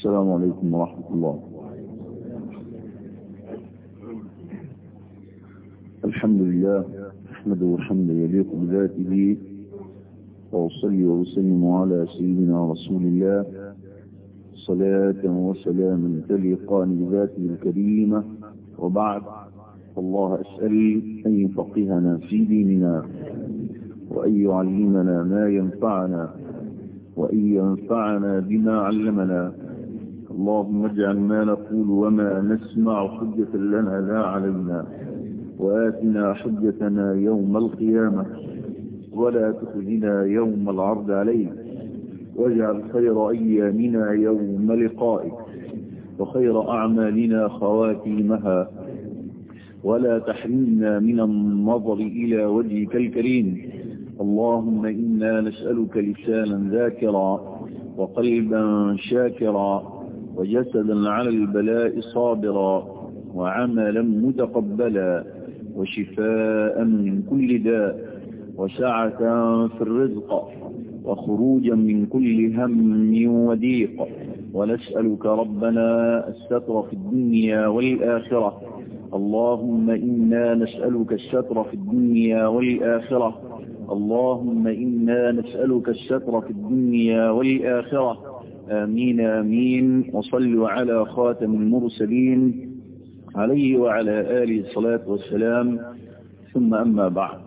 السلام عليكم ورحمة الله الحمد لله أحمده حمدا يليق بذاته وأصلي وأسلم على سيدنا رسول الله صلاة وسلاما تليقان بذاته الكريمة وبعد الله أسأل أن يفقهنا في ديننا وأن يعلمنا ما ينفعنا وأن ينفعنا بما علمنا اللهم اجعل ما نقول وما نسمع حجة لنا لا علينا وآتنا حجتنا يوم القيامة ولا تخزنا يوم العرض عليك واجعل خير أيامنا يوم لقائك وخير أعمالنا خواتيمها ولا تحرمنا من النظر إلى وجهك الكريم اللهم إنا نسألك لسانا ذاكرا وقلبا شاكرا وجسدا على البلاء صابرا وعملا متقبلا وشفاء من كل داء وسعة في الرزق وخروجا من كل هم وضيق ونسألك ربنا الستر في الدنيا والآخرة اللهم إنا نسألك الستر في الدنيا والآخرة اللهم إنا نسألك الستر في الدنيا والآخرة آمين آمين وصلوا على خاتم المرسلين عليه وعلى آله الصلاة والسلام ثم أما بعد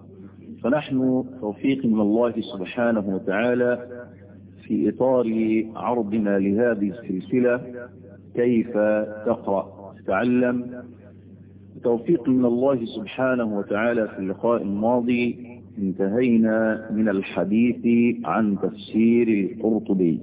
فنحن توفيق من الله سبحانه وتعالى في إطار عرضنا لهذه السلسلة كيف تقرأ تتعلم توفيق من الله سبحانه وتعالى في اللقاء الماضي انتهينا من الحديث عن تفسير القرطبي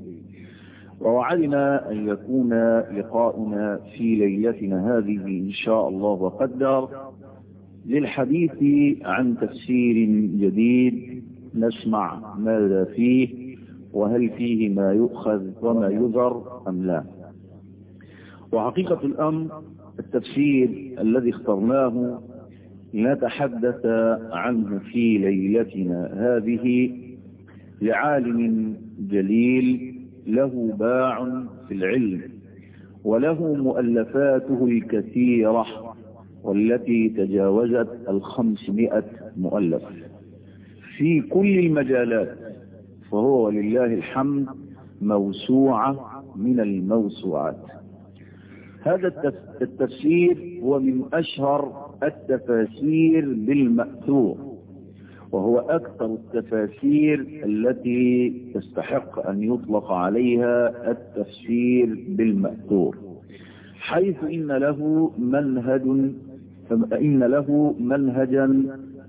ووعدنا أن يكون لقاؤنا في ليلتنا هذه إن شاء الله وقدر للحديث عن تفسير جديد نسمع ماذا فيه وهل فيه ما يؤخذ وما يذر أم لا وحقيقة الأمر التفسير الذي اخترناه لنتحدث عنه في ليلتنا هذه لعالم جليل له باع في العلم وله مؤلفاته الكثيرة والتي تجاوزت الخمسمائة مؤلف في كل المجالات فهو ولله الحمد موسوعة من الموسوعات هذا التفسير هو من أشهر التفاسير بالمأثور وهو أكثر التفاسير التي تستحق أن يطلق عليها التفسير بالمأثور حيث إن له منهج إن له منهجا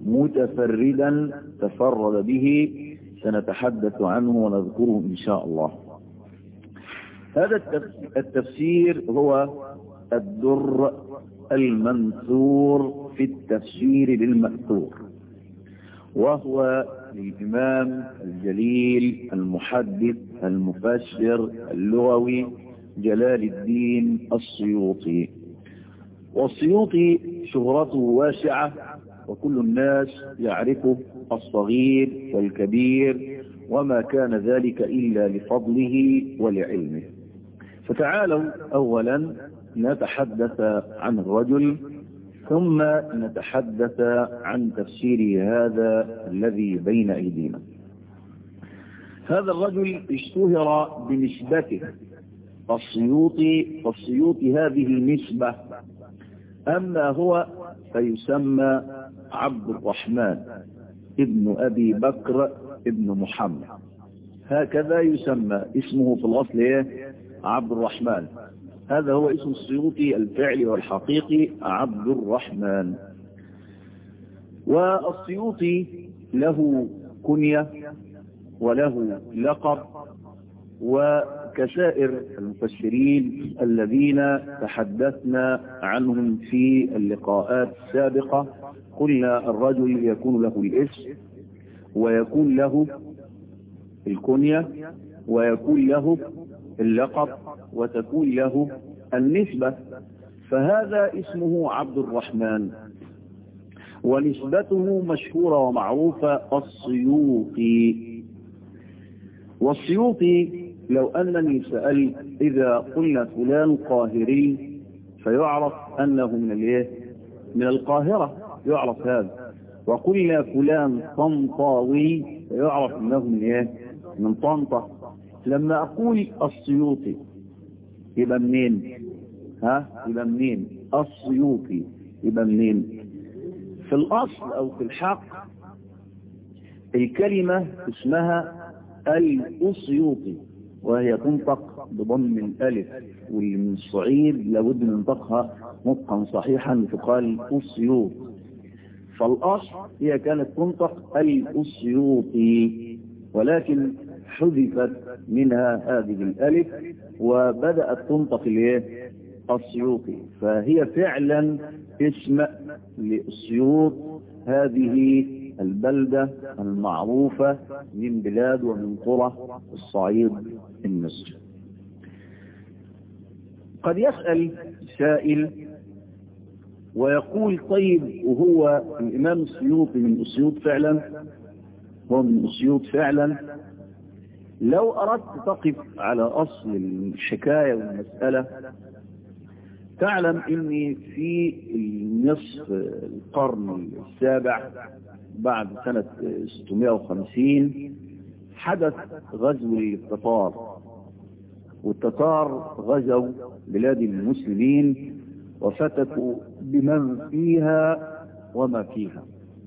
متفردا تفرد به سنتحدث عنه ونذكره إن شاء الله هذا التفسير هو الدر المنثور في التفسير بالمأثور وهو للإمام الجليل المحدث المفسر اللغوي جلال الدين السيوطي والسيوطي شهرته واسعة وكل الناس يعرفه الصغير والكبير وما كان ذلك إلا لفضله ولعلمه فتعالوا أولا نتحدث عن الرجل ثم نتحدث عن تفسير هذا الذي بين أيدينا هذا الرجل اشتهر بنسبته السيوطي والسيوطي هذه النسبة أما هو فيسمى عبد الرحمن ابن أبي بكر ابن محمد هكذا يسمى اسمه في الأصل إيه؟ عبد الرحمن هذا هو اسم السيوطي الفعلي والحقيقي عبد الرحمن والسيوطي له كنية وله لقب وكسائر المفسرين الذين تحدثنا عنهم في اللقاءات السابقة قلنا الرجل يكون له الاسم ويكون له الكنية ويكون له اللقب وتكون له النسبة فهذا اسمه عبد الرحمن ونسبته مشهورة ومعروفة السيوطي والسيوطي لو أنني سألت إذا قلنا فلان قاهري فيعرف أنه من الايه من القاهرة يعرف هذا وقلنا فلان طنطاوي فيعرف أنه من ايه من طنطا لما أقول السيوطي يبقى منين ها يبقى منين السيوطي يبقى منين في الأصل أو في الحق الكلمة اسمها الأسيوطي وهي تنطق بضم الألف واللي من الصعيد لابد من نطقها نطقا صحيحا تقال أسيوط فالأصل هي كانت تنطق الأسيوطي ولكن حذفت منها هذه الألف وبدأت تنطق الايه السيوطي فهي فعلا اسم للسيوط هذه البلدة المعروفة من بلاد ومن قرى الصعيد المصري قد يسأل سائل ويقول طيب وهو الإمام السيوطي من أسيوط فعلا هو من أسيوط فعلا لو أردت تقف على أصل الحكاية والمسألة تعلم أني في النصف القرن السابع بعد سنة 650 حدث غزو للتتار والتتار غزوا بلاد المسلمين وفتكوا بمن فيها وما فيها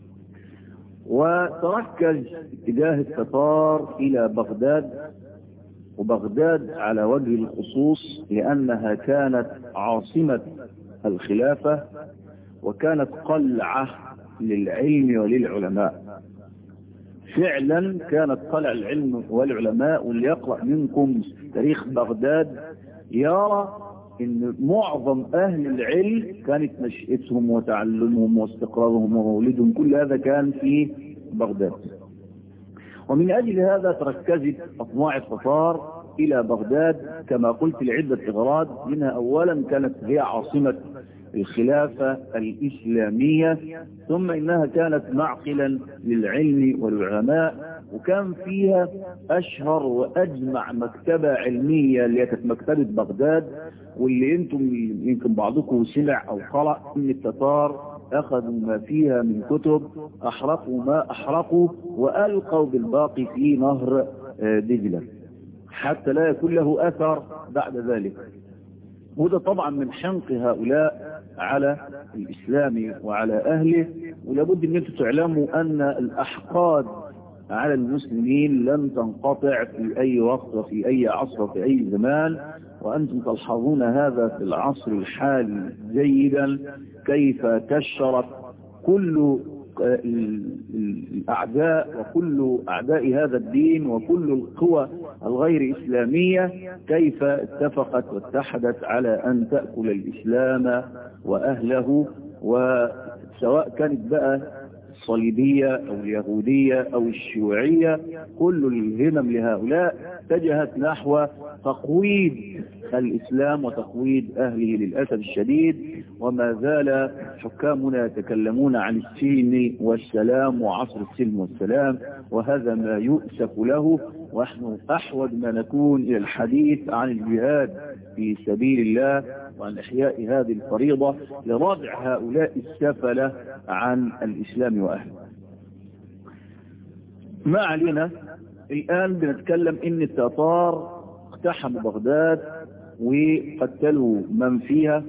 وتركز اتجاه التتار إلى بغداد وبغداد على وجه الخصوص لأنها كانت عاصمة الخلافة وكانت قلعة للعلم وللعلماء فعلا كانت قلع العلم والعلماء واللي يقرأ منكم تاريخ بغداد يرى ان معظم اهل العلم كانت نشأتهم وتعلمهم واستقرارهم ومولدهم كل هذا كان في بغداد ومن اجل هذا تركزت اطماع التتار الى بغداد كما قلت لعدة اغراض منها اولا كانت هي عاصمة الخلافة الإسلامية ثم إنها كانت معقلا للعلم والعلماء وكان فيها أشهر وأجمع مكتبة علمية اللي كانت مكتبة بغداد واللي انتم يمكن بعضكم سمع أو قرأ إن التتار أخذوا ما فيها من كتب أحرقوا ما أحرقوا وألقوا بالباقي في نهر دجلة حتى لا يكون له أثر بعد ذلك وده طبعا من حنق هؤلاء على الإسلام وعلى أهله ولابد أن انتم تعلموا أن الأحقاد على المسلمين لن تنقطع في أي وقت وفي أي عصر وفي أي زمان وأنتم تلحظون هذا في العصر الحالي جيدا كيف كشرت كل الأعداء وكل أعداء هذا الدين وكل القوى الغير إسلامية كيف اتفقت واتحدت على أن تأكل الإسلام وأهله وسواء كانت بقى الصليبية أو اليهودية أو الشيوعية كل الهمم لهؤلاء اتجهت نحو تقويض الإسلام وتقويض أهله للأسف الشديد وما زال حكامنا يتكلمون عن السلم والسلام وعصر السلم والسلام وهذا ما يؤسف له ونحن أحوج ما نكون إلى الحديث عن الجهاد في سبيل الله وعن إحياء هذه الفريضة لردع هؤلاء السفلة عن الإسلام وأهله ما علينا الآن بنتكلم إن التتار اقتحموا بغداد وقتلوا من فيها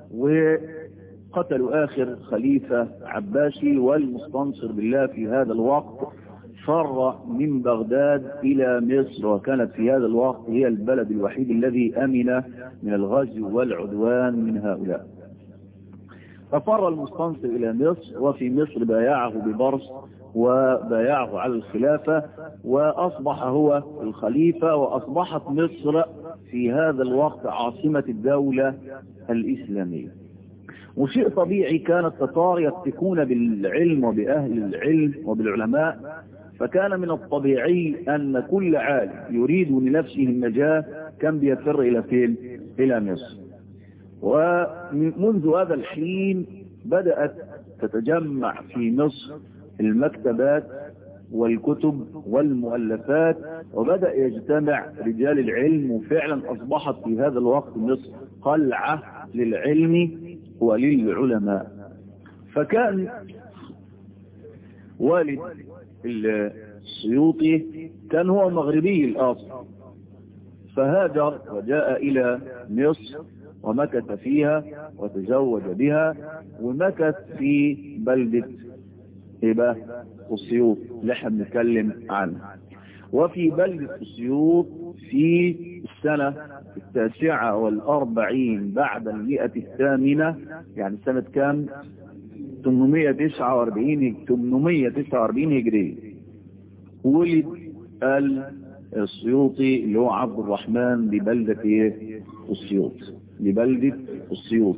وقتلوا آخر خليفة عباسي والمستنصر بالله في هذا الوقت فر من بغداد إلى مصر وكانت في هذا الوقت هي البلد الوحيد الذي أمن من الغزو والعدوان من هؤلاء ففر المستنصر إلى مصر وفي مصر بايعه ببرص وبايعه على الخلافة وأصبح هو الخليفة وأصبحت مصر في هذا الوقت عاصمة الدولة الإسلامية وشيء طبيعي كان التتار يفتكون بالعلم وبأهل العلم وبالعلماء فكان من الطبيعي أن كل عالم يريد لنفسه النجاة كان بيفر إلى فين إلى مصر ومنذ هذا الحين بدأت تتجمع في مصر المكتبات والكتب والمؤلفات وبدأ يجتمع رجال العلم وفعلا أصبحت في هذا الوقت مصر قلعة للعلم وللعلماء فكان والد السيوطي كان هو مغربي الأصل فهاجر وجاء إلى مصر ومكث فيها وتزوج بها ومكث في بلدة إباه السيوط اللي احنا بنتكلم عنها وفي بلدة السيوط في السنة التاسعة والأربعين بعد المئة الثامنة يعني سنة كام 849 849 هجرية ولد السيوطي اللي هو عبد الرحمن ببلدة ايه السيوط ببلدة السيوط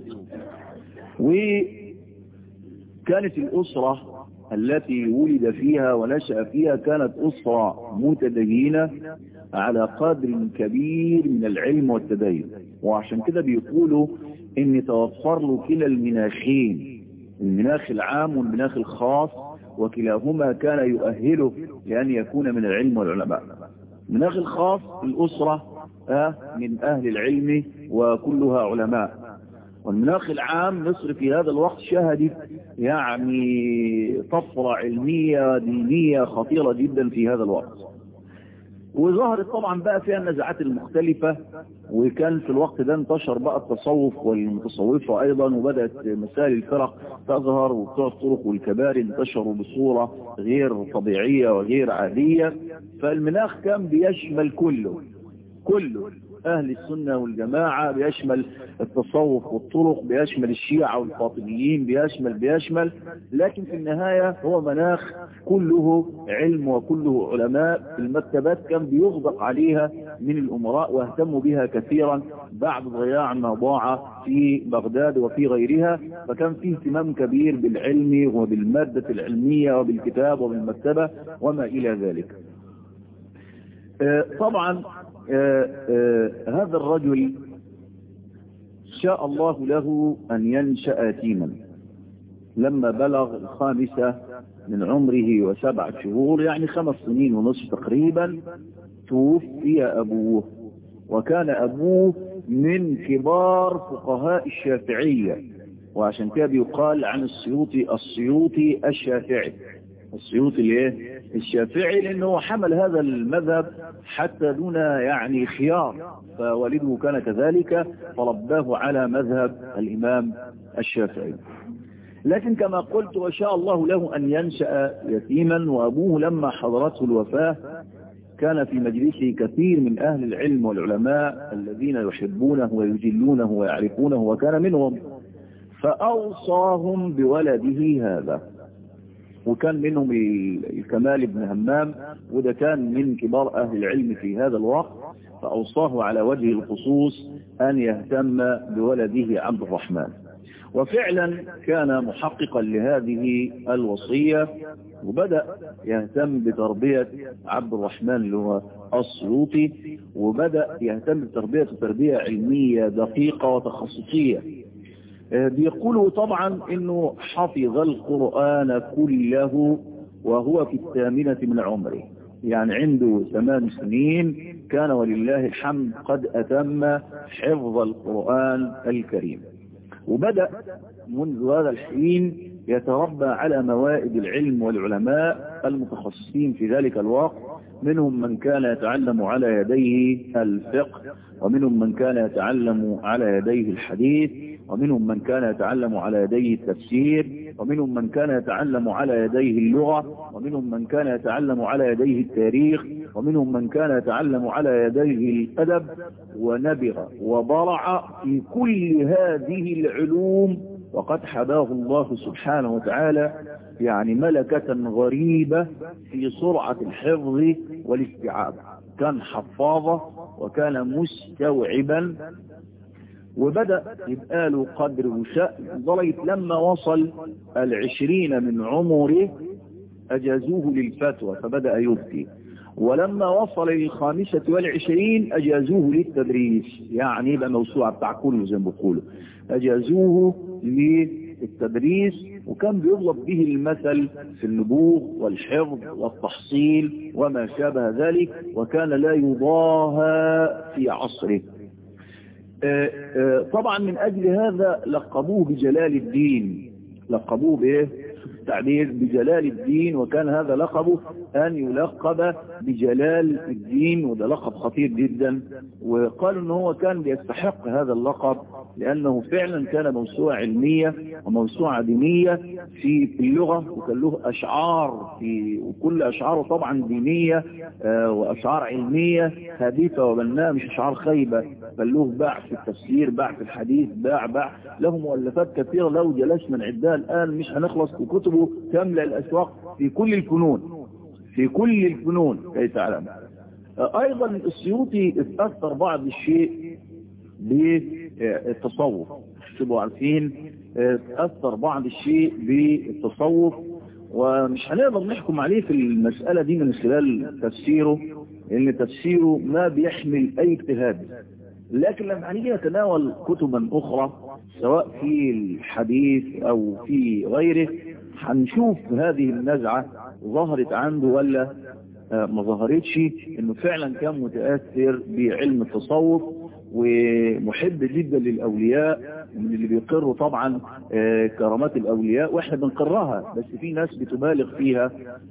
وكانت الأسرة التي ولد فيها ونشأ فيها كانت أسرة متدينة على قدر كبير من العلم والتدين وعشان كده بيقولوا ان توفر له كلا المناخين المناخ العام والمناخ الخاص وكلاهما كان يؤهله لأن يكون من العلم والعلماء المناخ الخاص الأسرة من أهل العلم وكلها علماء والمناخ العام مصر في هذا الوقت شهدت يعني طفرة علمية دينية خطيرة جدا في هذا الوقت وظهرت طبعا بقى فيها النزعات المختلفة وكان في الوقت ده انتشر بقى التصوف والمتصوفة ايضا وبدأت مسائل الفرق تظهر وبتوع الطرق والكباري انتشروا بصورة غير طبيعية وغير عادية فالمناخ كان بيشمل كله كله أهل السنة والجماعة بيشمل التصوف والطرق بيشمل الشيعة والفاطميين بيشمل بيشمل لكن في النهاية هو مناخ كله علم وكله علماء المكتبات كان بيغدق عليها من الأمراء واهتموا بها كثيرا بعد ضياع ما ضاع في بغداد وفي غيرها فكان فيه اهتمام كبير بالعلم وبالمادة العلمية وبالكتاب وبالمكتبة وما إلى ذلك طبعا آآ آآ هذا الرجل شاء الله له أن ينشأ يتيما لما بلغ الخامسة من عمره وسبع شهور يعني خمس سنين ونصف تقريبا توفي أبوه وكان أبوه من كبار فقهاء الشافعية وعشان كده بيقال عن السيوطي السيوطي الشافعي السيوطي الايه الشافعي لانه حمل هذا المذهب حتى دون يعني خيار فوالده كان كذلك فرباه على مذهب الامام الشافعي لكن كما قلت وشاء الله له ان ينشأ يتيما وابوه لما حضرته الوفاة كان في مجلسه كثير من اهل العلم والعلماء الذين يحبونه ويجلونه ويعرفونه وكان منهم فاوصاهم بولده هذا وكان منهم الكمال بن همام وده كان من كبار أهل العلم في هذا الوقت فأوصاه على وجه الخصوص أن يهتم بولده عبد الرحمن وفعلا كان محققا لهذه الوصية وبدأ يهتم بتربية عبد الرحمن اللي هو السيوطي وبدأ يهتم بتربية تربية علمية دقيقة وتخصصية بيقولوا طبعا انه حفظ القرآن كله وهو في الثامنة من عمره يعني عنده ثمان سنين كان ولله الحمد قد أتم حفظ القرآن الكريم وبدأ منذ هذا الحين يتربى على موائد العلم والعلماء المتخصصين في ذلك الوقت منهم من كان يتعلم على يديه الفقه ومنهم من كان يتعلم على يديه الحديث ومنهم من كان يتعلم على يديه التفسير ومنهم من كان يتعلم على يديه اللغة ومنهم من كان يتعلم على يديه التاريخ ومنهم من كان يتعلم على يديه الأدب ونبغ وبرع في كل هذه العلوم وقد حباه الله سبحانه وتعالى يعني ملكة غريبة في سرعة الحفظ والاستيعاب كان حفاظة وكان مستوعبا وبدأ يبقى له قدر وشأن لغاية لما وصل العشرين من عمره أجازوه للفتوى فبدأ يفتي ولما وصل للخامسة والعشرين أجازوه للتدريس يعني يبقى موسوعة بتاع كله زي ما بيقولوا أجازوه للتدريس وكان بيضرب به المثل في النبوغ والحفظ والتحصيل وما شابه ذلك وكان لا يضاهى في عصره طبعا من أجل هذا لقبوه بجلال الدين لقبوه بإيه التعبير بجلال الدين وكان هذا لقبه أن يلقب بجلال الدين وده لقب خطير جدا وقالوا أنه هو كان يستحق هذا اللقب لأنه فعلا كان موسوعة علمية وموسوعة دينية في اللغة وكان له أشعار في وكل أشعاره طبعا دينية وأشعار علمية هادفة وبناء مش أشعار خيبة بل له باع في التفسير باع في الحديث باع باع له مؤلفات كثيرة لو جلسنا نعدها الآن مش هنخلص وكتبه تملأ الأسواق في كل الفنون في كل الفنون كي تعلم أيضا السيوطي اتأثر بعض الشيء بالتصوف تبقوا عارفين اتأثر بعض الشيء بالتصوف ومش هنقدر نحكم عليه في المسألة دي من خلال تفسيره لأن تفسيره ما بيحمل أي اجتهاد لكن لما هنيجي نتناول كتبا أخرى سواء في الحديث أو في غيره هنشوف هذه النزعة ظهرت عنده ولا ما ظهرتش انه فعلا كان متأثر بعلم التصوف ومحب جدا للأولياء من اللي بيقروا طبعا كرامات الأولياء واحنا بنقرها بس في ناس بتبالغ فيها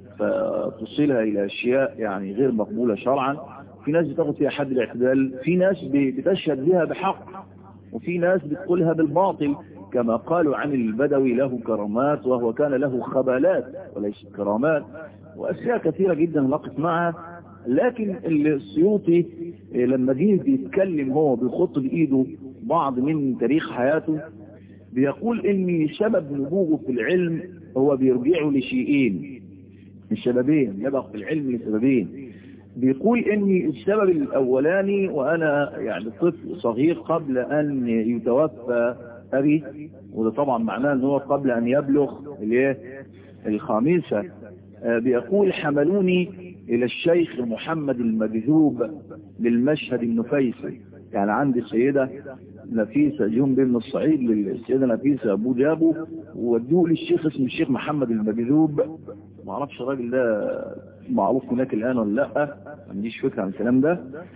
فتصلها إلى أشياء يعني غير مقبولة شرعا في ناس بتاخد فيها حد الاعتدال في ناس بتشهد بها بحق وفي ناس بتقولها بالباطل كما قالوا عن البدوي له كرامات وهو كان له خبالات وليس كرامات وأشياء كثيرة جدا لقت معها لكن السيوطي لما جه بيتكلم هو بيخط بإيده بعض من تاريخ حياته بيقول ان سبب نبوغه في العلم هو بيرجعه لشيئين السببين نبغ في العلم لسببين بيقول ان السبب الاولاني وانا يعني طفل صغير قبل ان يتوفى ابي وده طبعا معناه ان هو قبل ان يبلغ الايه الخامسة بيقول حملوني الى الشيخ محمد المجذوب للمشهد النفيسي يعني عندي السيدة نفيسة جنب من الصعيد للسيدة نفيسة ابو جابو وودوه للشيخ اسمه الشيخ محمد المجذوب ما اعرفش الراجل ده معروف هناك الان ولا لا ما عنديش فكرة عن الكلام ده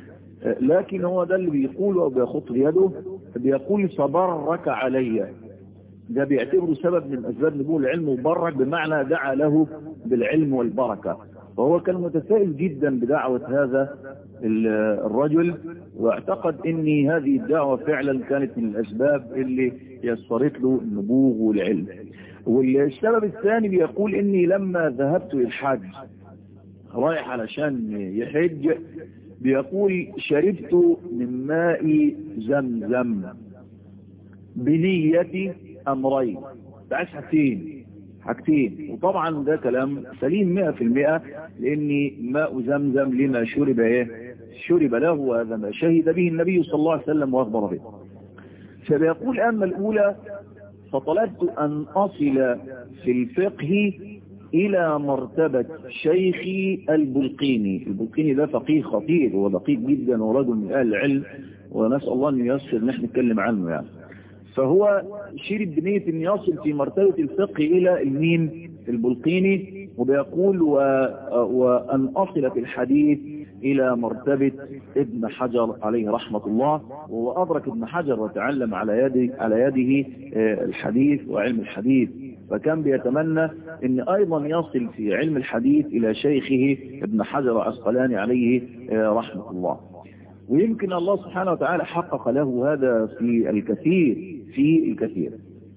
لكن هو ده اللي بيقوله او بيخط بيده بيقول فبرك علي ده بيعتبره سبب من اسباب نبوغ العلم وبرك بمعنى دعا له بالعلم والبركة وهو كان متفائل جدا بدعوة هذا الرجل واعتقد ان هذه الدعوة فعلا كانت من الاسباب اللي يسرت له النبوغ والعلم والسبب الثاني بيقول اني لما ذهبت الحج رايح علشان يحج بيقول شربت من ماء زمزم بنية امرين بعد حاجتين حاجتين وطبعا ده كلام سليم مئة في المئة لان ماء زمزم لما شرب ايه شرب له وهذا ما شهد به النبي صلى الله عليه وسلم واخبر به فبيقول اما الاولى فطلبت ان اصل في الفقه الى مرتبة شيخي البلقيني البلقيني ده فقيه خطير ودقيق جدا ورجل من اهل العلم ونسأل الله ان ييسر ان احنا نتكلم عنه يعني فهو شرب بنية ان يصل في مرتبة الفقه الى المين البلقيني وبيقول و... وان اصل في الحديث الى مرتبة ابن حجر عليه رحمة الله وهو ادرك ابن حجر وتعلم على يده على يده الحديث وعلم الحديث فكان بيتمنى ان ايضا يصل في علم الحديث الى شيخه ابن حجر عسقلاني عليه رحمة الله ويمكن الله سبحانه وتعالى حقق له هذا في الكثير في الكثير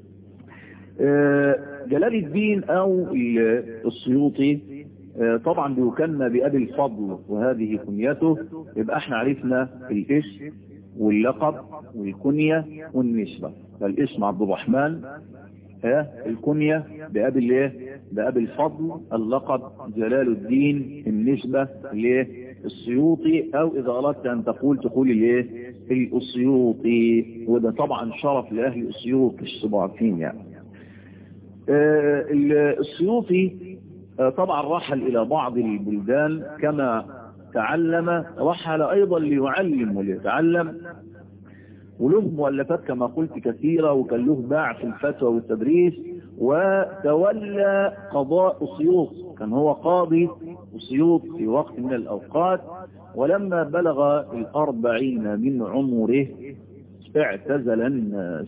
جلال الدين او السيوطي طبعا بيكنى بأبي الفضل وهذه كنيته يبقى احنا عرفنا الاسم واللقب والكنية والنسبة فالاسم عبد الرحمن الكنية بأبي الايه بأبي الفضل اللقب جلال الدين النسبة ليه السيوطي او اذا اردت ان تقول تقول الايه الاسيوطي وده طبعا شرف لاهل الاسيوط مش عارفين يعني آه السيوطي آه طبعا رحل الى بعض البلدان كما تعلم رحل ايضا ليعلم وليتعلم وله مؤلفات كما قلت كثيرة وكان له باع في الفتوى والتدريس وتولى قضاء أسيوط كان هو قاضي أسيوط في وقت من الأوقات ولما بلغ الأربعين من عمره اعتزل الناس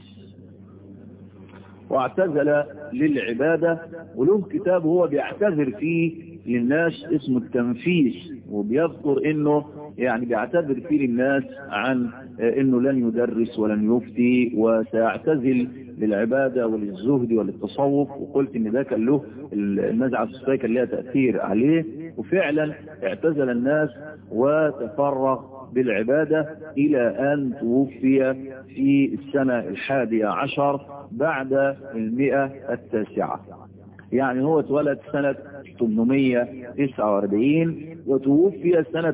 واعتزل للعبادة وله كتاب هو بيعتذر فيه للناس اسمه التنفيس وبيذكر انه يعني بيعتذر فيه للناس عن انه لن يدرس ولن يفتي وسيعتزل للعبادة وللزهد وللتصوف وقلت ان ده كان له النزعة الصفية كان لها تأثير عليه وفعلا اعتزل الناس وتفرغ بالعبادة إلى أن توفي في السنة الحادية عشر بعد المئة التاسعة يعني هو اتولد سنة 849 وتوفي سنة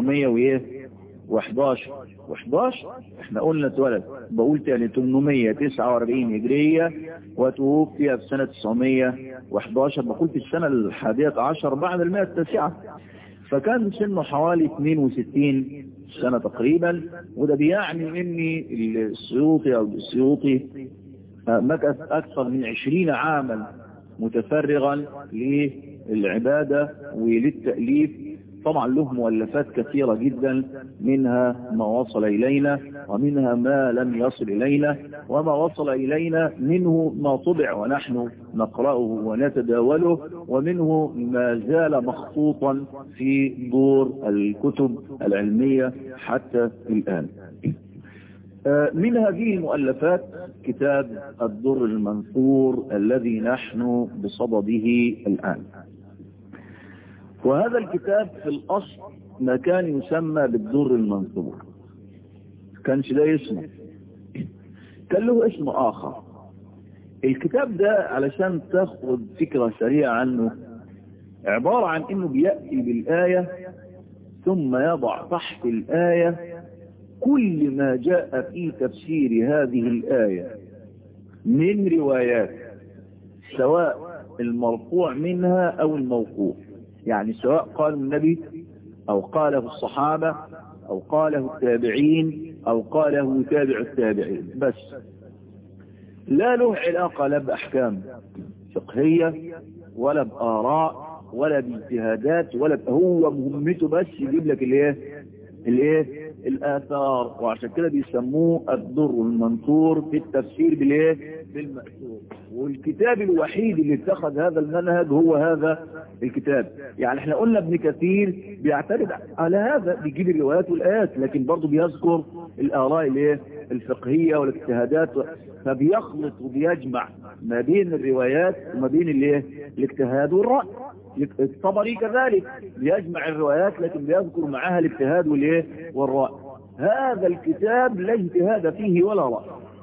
911 و11 احنا قلنا اتولد بقول تاني 849 هجرية وتوفي في سنة 911 بقول في السنة الحادية عشر بعد المئة التاسعة فكان سنه حوالي 62 سنة تقريبا وده بيعني ان السيوطي او السيوطي مكث اكثر من 20 عاما متفرغا للعبادة وللتأليف طبعا له مؤلفات كثيرة جدا منها ما وصل إلينا ومنها ما لم يصل إلينا وما وصل إلينا منه ما طبع ونحن نقرأه ونتداوله ومنه ما زال مخطوطا في دور الكتب العلمية حتى الآن من هذه المؤلفات كتاب الدر المنثور الذي نحن بصدده الآن وهذا الكتاب في الأصل ما كان يسمى بالدر المنثور كانش ده اسمه كان له اسم آخر الكتاب ده علشان تاخد فكرة سريعة عنه عبارة عن انه بيأتي بالآية ثم يضع تحت الآية كل ما جاء في تفسير هذه الآية من روايات سواء المرفوع منها أو الموقوف يعني سواء قال النبي أو قاله الصحابة أو قاله التابعين أو قاله تابع التابعين بس لا له علاقة لا بأحكام فقهية ولا بآراء ولا باجتهادات ولا هو مهمته بس يجيب لك الايه الايه الاثار وعشان كده بيسموه الدر المنثور في التفسير بالايه بالمأثور والكتاب الوحيد اللي اتخذ هذا المنهج هو هذا الكتاب يعني احنا قلنا ابن كثير بيعتمد على هذا بيجيب الروايات والايات لكن برضه بيذكر الاراء الايه الفقهيه والاجتهادات فبيخلط وبيجمع ما بين الروايات وما بين الايه الاجتهاد والراي الطبري كذلك بيجمع الروايات لكن بيذكر معها الاجتهاد والايه والراي هذا الكتاب لا اجتهاد فيه ولا راي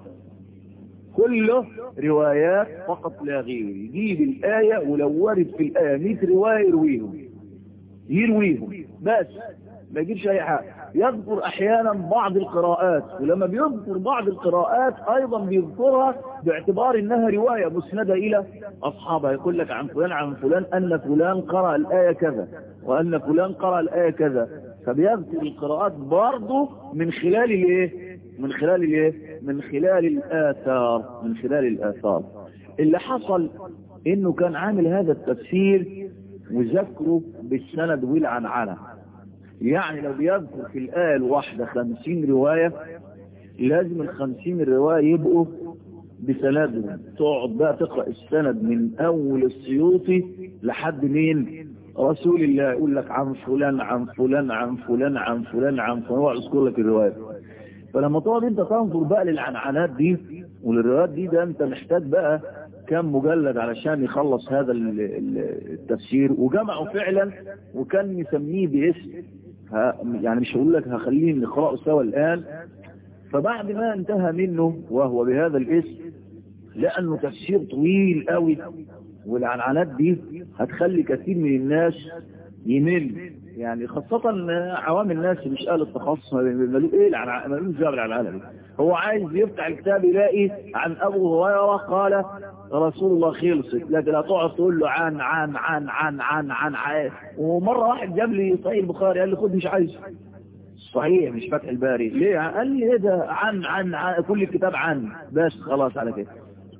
كله روايات فقط لا غير يجيب الآية ولو ورد في الآية 100 رواية يرويهم يرويهم بس ما يجيبش أي حاجة يذكر أحيانا بعض القراءات ولما بيذكر بعض القراءات أيضا بيذكرها باعتبار أنها رواية مسندة إلى أصحابها يقول لك عن فلان عن فلان أن فلان قرأ الآية كذا وأن فلان قرأ الآية كذا فبيذكر القراءات برضه من خلال الايه من خلال الايه من خلال الآثار من خلال الآثار اللي حصل انه كان عامل هذا التفسير وذكره بالسند والعنعنة يعني لو بيذكر في الآية الواحدة خمسين رواية لازم الخمسين الرواية يبقوا بسندهم تقعد بقى تقرأ السند من أول السيوطي لحد مين رسول الله يقول لك عن فلان عن فلان عن فلان عن فلان عن فلان ويذكر لك الرواية فلما تقعد انت تنظر بقى للعنعنات دي وللروايات دي ده انت محتاج بقى كم مجلد علشان يخلص هذا التفسير وجمعه فعلا وكان يسميه باسم يعني مش هقول لك هخليه نقرأه سوا الآن فبعد ما انتهى منه وهو بهذا الاسم لأنه تفسير طويل قوي والعنعنات دي هتخلي كثير من الناس يمل يعني خاصة عوام الناس مش قال التخصص ملوك ايه ملوك جاب العنعنة دي هو عايز يفتح الكتاب يلاقي عن ابو هريرة قال رسول الله خلصت لكن لا تقعد تقول له عن عن عن عن عن عن, عن ومرة واحد جاب لي صحيح البخاري قال لي خد مش عايز صحيح مش فتح الباري ليه قال لي ايه ده عن عن, عن كل الكتاب عن بس خلاص على كده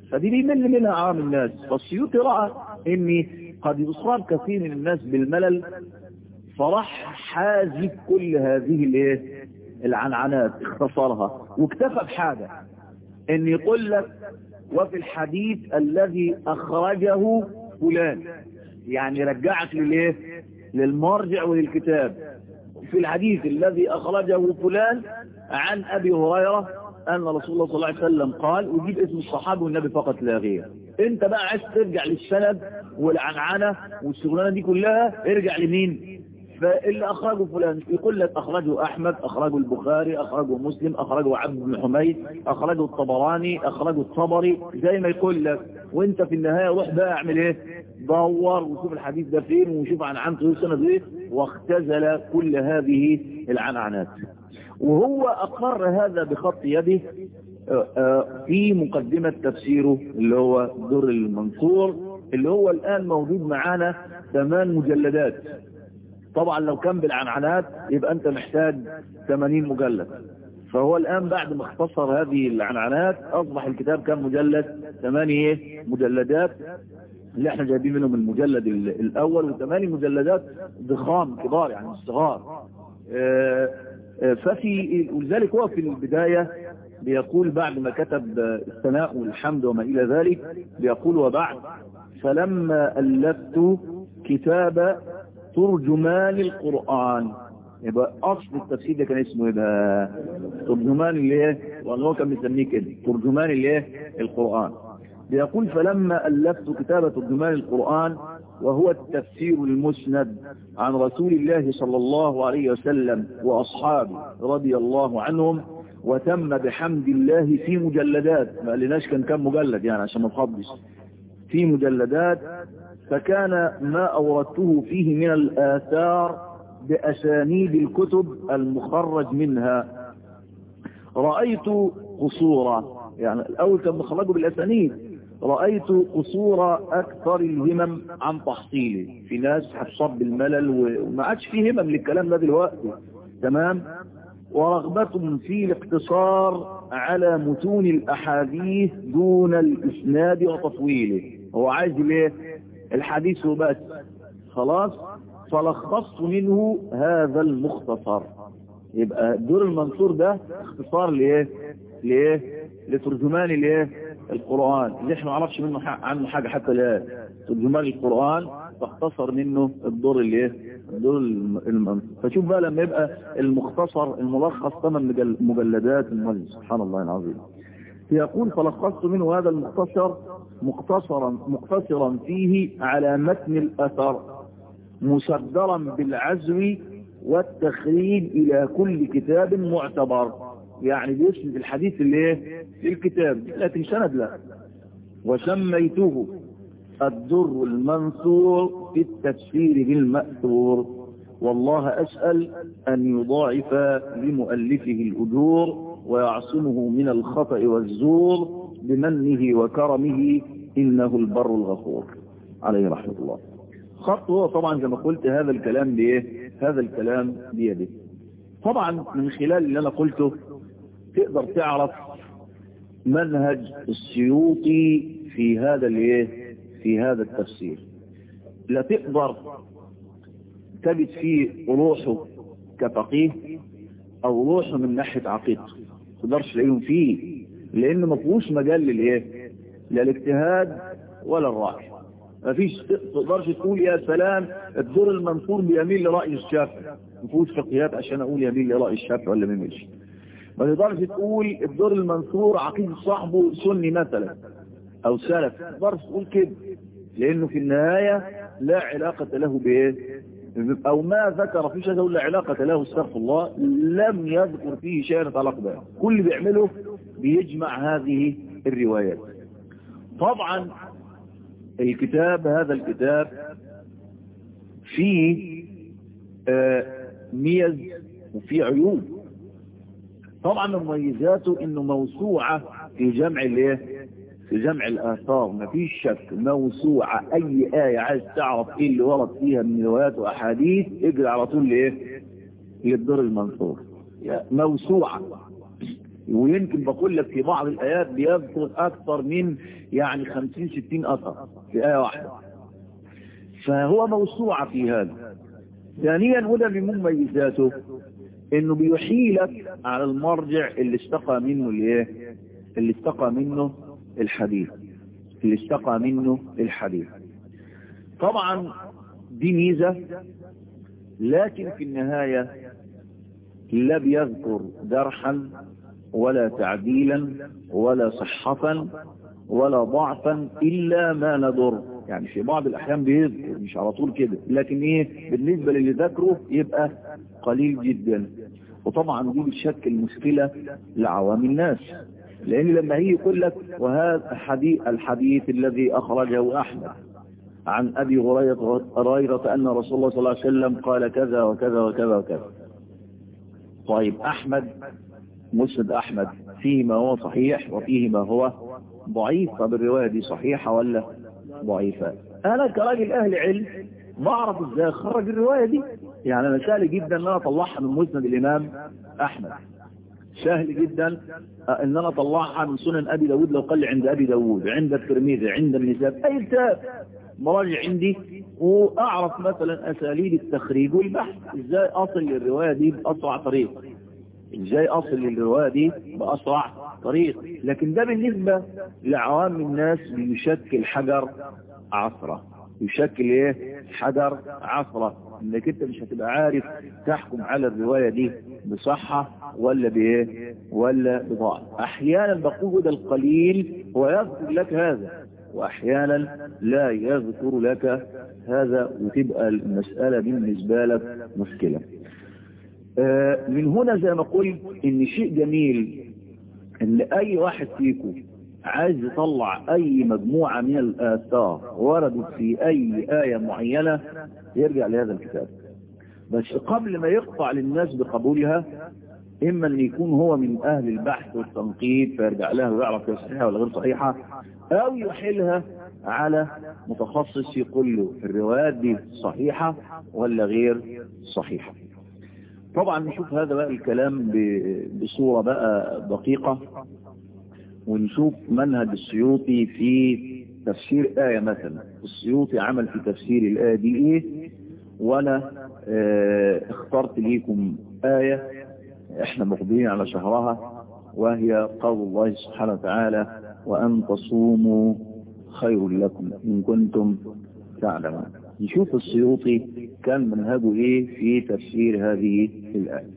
فدي بيمل منها عام الناس فالسيوطي رأى ان قد يصاب كثير من الناس بالملل فراح حازب كل هذه الايه العنعنات اختصرها واكتفى بحاجة ان يقول لك وفي الحديث الذي اخرجه فلان يعني رجعك للايه للمرجع وللكتاب في الحديث الذي اخرجه فلان عن ابي هريره ان رسول الله صلى الله عليه وسلم قال وجيب اسم الصحابي والنبي فقط لا غير انت بقى عايز ترجع للسند والعنعنه والشغلانه دي كلها ارجع لمين فاللي اخرجه فلان يقول لك اخرجه احمد اخرجه البخاري اخرجه مسلم اخرجه عبد بن حميد اخرجه الطبراني اخرجه الطبري زي ما يقول لك وانت في النهايه روح بقى اعمل ايه دور وشوف الحديث ده فين وشوف عن عنته سند ايه واختزل كل هذه العنعنات وهو اقر هذا بخط يده في مقدمة تفسيره اللي هو دور المنصور اللي هو الآن موجود معانا ثمان مجلدات طبعا لو كان بالعنعنات يبقى انت محتاج 80 مجلد فهو الان بعد ما اختصر هذه العنعنات اصبح الكتاب كم مجلد ثمانية مجلدات اللي احنا جايبين منهم المجلد الاول وثمانية مجلدات ضخام كبار يعني صغار ففي ولذلك هو في البداية بيقول بعد ما كتب الثناء والحمد وما الى ذلك بيقول وبعد فلما الفت كتاب ترجمان القرآن يبقى أصل التفسير ده كان اسمه يبقى ترجمان اللي ايه والله كان بيسميه كده ترجمان اللي ايه القرآن بيقول فلما ألفت كتاب ترجمان القرآن وهو التفسير المسند عن رسول الله صلى الله عليه وسلم وأصحابه رضي الله عنهم وتم بحمد الله في مجلدات ما قالناش كان كم مجلد يعني عشان ما تخضش في مجلدات فكان ما أوردته فيه من الآثار بأسانيد الكتب المخرج منها رأيت قصورا يعني الأول كان مخرجه بالأسانيد رأيت قصور أكثر الهمم عن تحصيله في ناس هتصب بالملل وما عادش فيه همم للكلام ده دلوقتي تمام ورغبة في الاقتصار على متون الأحاديث دون الإسناد وتطويله هو عايز ليه الحديث بس خلاص فلخصت منه هذا المختصر يبقى دور المنصور ده اختصار لايه لايه لترجمان الايه القرآن اللي احنا ما نعرفش منه عنه حاجة حتى الان ترجمان القرآن فاختصر منه الدور اللي ايه الدور المنصور فشوف بقى لما يبقى المختصر الملخص ثمان مجلدات المجلس سبحان الله العظيم يقول فلخصت منه هذا المختصر مقتصرا مقتصرا فيه على متن الأثر مسدرا بالعزو والتخريج إلى كل كتاب معتبر يعني بيسند الحديث اللي ايه في الكتاب لكن سند لا وسميته الدر المنثور في التفسير بالمأثور والله أسأل أن يضاعف لمؤلفه الأجور ويعصمه من الخطأ والزور بمنه وكرمه إنه البر الغفور عليه رحمة الله خط هو طبعا زي ما قلت هذا الكلام بإيه هذا الكلام بيده طبعا من خلال اللي أنا قلته تقدر تعرف منهج السيوطي في هذا الايه في هذا التفسير لا تقدر تجد فيه روحه كفقيه او روحه من ناحيه عقيدته تقدرش تلاقيهم فيه لان ما فيهوش مجال للايه لا الاجتهاد ولا الراي ما فيش تقدرش تقول يا سلام الدور المنصور بيميل لراي الشافعي ما فيهوش فقهيات عشان اقول يميل لراي الشافعي ولا ما يميلش ما تقدرش تقول الدور المنصور عقيدة صاحبه سني مثلا او سلف ما تقدرش تقول كده لانه في النهاية لا علاقة له بايه او ما ذكر في شيء لا علاقة له استغفر الله لم يذكر فيه شيء يتعلق به كل اللي بيعمله بيجمع هذه الروايات طبعا الكتاب هذا الكتاب فيه آه ميز وفيه عيوب طبعا من مميزاته انه موسوعة في جمع الايه في جمع الاثار مفيش شك موسوعة اي آية عايز تعرف ايه اللي ورد فيها من روايات واحاديث اجري على طول لايه للدور المنصور موسوعة ويمكن بقول لك في بعض الآيات بيذكر أكثر من يعني 50 60 أثر في آية واحدة فهو موسوعة في هذا ثانيا وده من مميزاته انه بيحيلك على المرجع اللي استقى منه الايه اللي استقى منه الحديث اللي استقى منه الحديث طبعا دي ميزة لكن في النهاية لا بيذكر جرحا ولا تعديلا ولا صحة ولا ضعفا إلا ما نضر يعني في بعض الأحيان بيذكر مش على طول كده لكن إيه بالنسبة للي ذكره يبقى قليل جدا وطبعا دي بتشكل مشكلة لعوام الناس لأن لما هي يقول لك وهذا الحديث, الحديث الذي أخرجه أحمد عن أبي هريرة أن رسول الله صلى الله عليه وسلم قال كذا وكذا وكذا وكذا طيب أحمد مسند أحمد فيه ما هو صحيح وفيه ما هو ضعيف طب الرواية دي صحيحة ولا ضعيفة أنا كراجل أهل علم بعرف إزاي أخرج الرواية دي يعني أنا سهل جدا أن أنا أطلعها من مسند الإمام أحمد سهل جدا ان انا اطلعها من سنن ابي داود لو قال عند ابي داود عند الترمذي عند النساء اي كتاب مراجع عندي واعرف مثلا اساليب التخريج والبحث ازاي اصل للروايه دي باسرع طريق ازاي اصل للروايه دي باسرع طريق لكن ده بالنسبه لعوام الناس بيشكل حجر عصره يشكل ايه حجر عصره انك انت مش هتبقى عارف تحكم على الروايه دي بصحه ولا بايه ولا بضعف احيانا بقول ده القليل ويذكر لك هذا واحيانا لا يذكر لك هذا وتبقى المسألة بالنسبة لك مشكلة آه من هنا زي ما قلت ان شيء جميل ان اي واحد فيكم عايز يطلع اي مجموعة من الاثار وردت في اي آية معينة يرجع لهذا الكتاب بس قبل ما يقطع للناس بقبولها اما ان يكون هو من اهل البحث والتنقيب فيرجع لها ويعرف هي صحيحه ولا غير صحيحه او يحيلها على متخصص يقول له الروايات دي صحيحه ولا غير صحيحه طبعا نشوف هذا بقى الكلام بصوره بقى دقيقه ونشوف منهج السيوطي في تفسير آية مثلا السيوطي عمل في تفسير الآية دي إيه وأنا اه اخترت ليكم آية احنا مقبلين على شهرها وهي قول الله سبحانه وتعالى وأن تصوموا خير لكم إن كنتم تعلمون نشوف السيوطي كان منهجه ايه في تفسير هذه الآية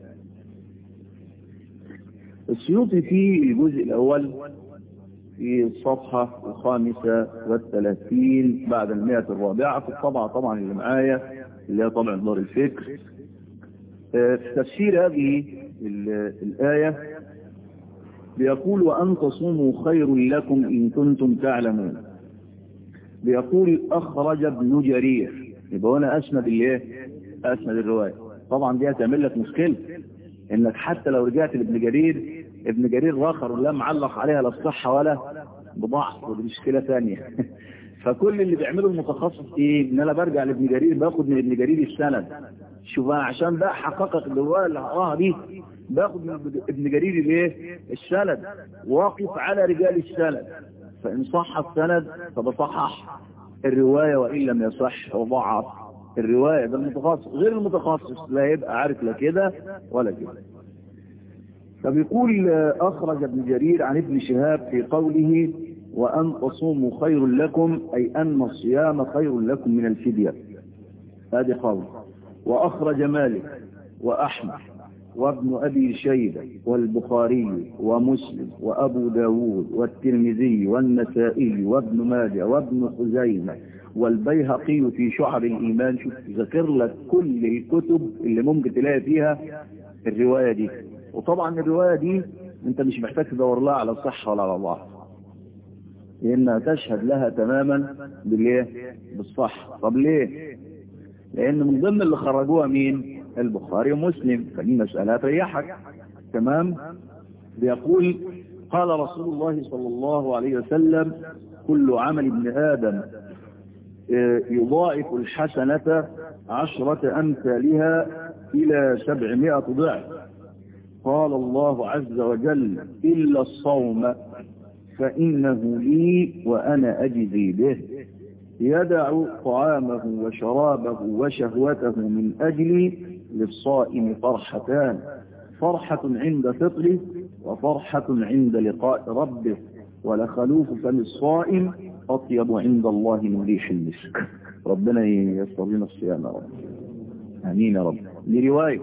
السيوطي في الجزء الأول في الصفحة الخامسة والثلاثين بعد المئة الرابعة في الطبعة طبعا اللي معايا اللي هي طبع دار الفكر في تفسير هذه الآية بيقول وأن تصوموا خير لكم إن كنتم تعلمون بيقول أخرج ابن جرير يبقى هنا أسند الايه أسند الرواية طبعا دي هتعمل لك مشكلة إنك حتى لو رجعت لابن جرير ابن جرير راخر لا معلق عليها لا الصحة ولا بضعف ودي مشكلة ثانية فكل اللي بيعمله المتخصص ايه ان انا برجع لابن جرير باخد من ابن جرير السند شوف عشان بقى حققت الروايه اللي هقراها دي باخد من ابن جرير الايه السند واقف على رجال السند فان صح السند فبصحح الروايه وان لم يصح وضعف الروايه ده المتخصص غير المتخصص لا يبقى عارف لا كده ولا كده فبيقول اخرج ابن جرير عن ابن شهاب في قوله وأن تصوموا خير لكم أي أن الصيام خير لكم من الفدية هذه قول وأخرج مالك وأحمد وابن أبي شيبة والبخاري ومسلم وأبو داود والترمذي والنسائي وابن ماجه وابن خزيمة والبيهقي في شعر الإيمان شوف ذكر لك كل الكتب اللي ممكن تلاقي فيها الرواية دي وطبعا الرواية دي انت مش محتاج تدور لها على الصحة ولا على ضعف لأنها تشهد لها تماما بالايه بالصح طب ليه لأن من ضمن اللي خرجوها مين البخاري ومسلم فدي مسألة تريحك تمام بيقول قال رسول الله صلى الله عليه وسلم كل عمل ابن آدم يضاعف الحسنة عشرة أمثالها إلى سبعمائة ضعف قال الله عز وجل إلا الصوم فإنه لي وأنا أجزي به يدع طعامه وشرابه وشهوته من أجلي للصائم فرحتان فرحة عند فطره وفرحة عند لقاء ربه ولخلوف فم الصائم أطيب عند الله من ريح المسك ربنا ييسر لنا الصيام يا رب امين يا رب دي روايه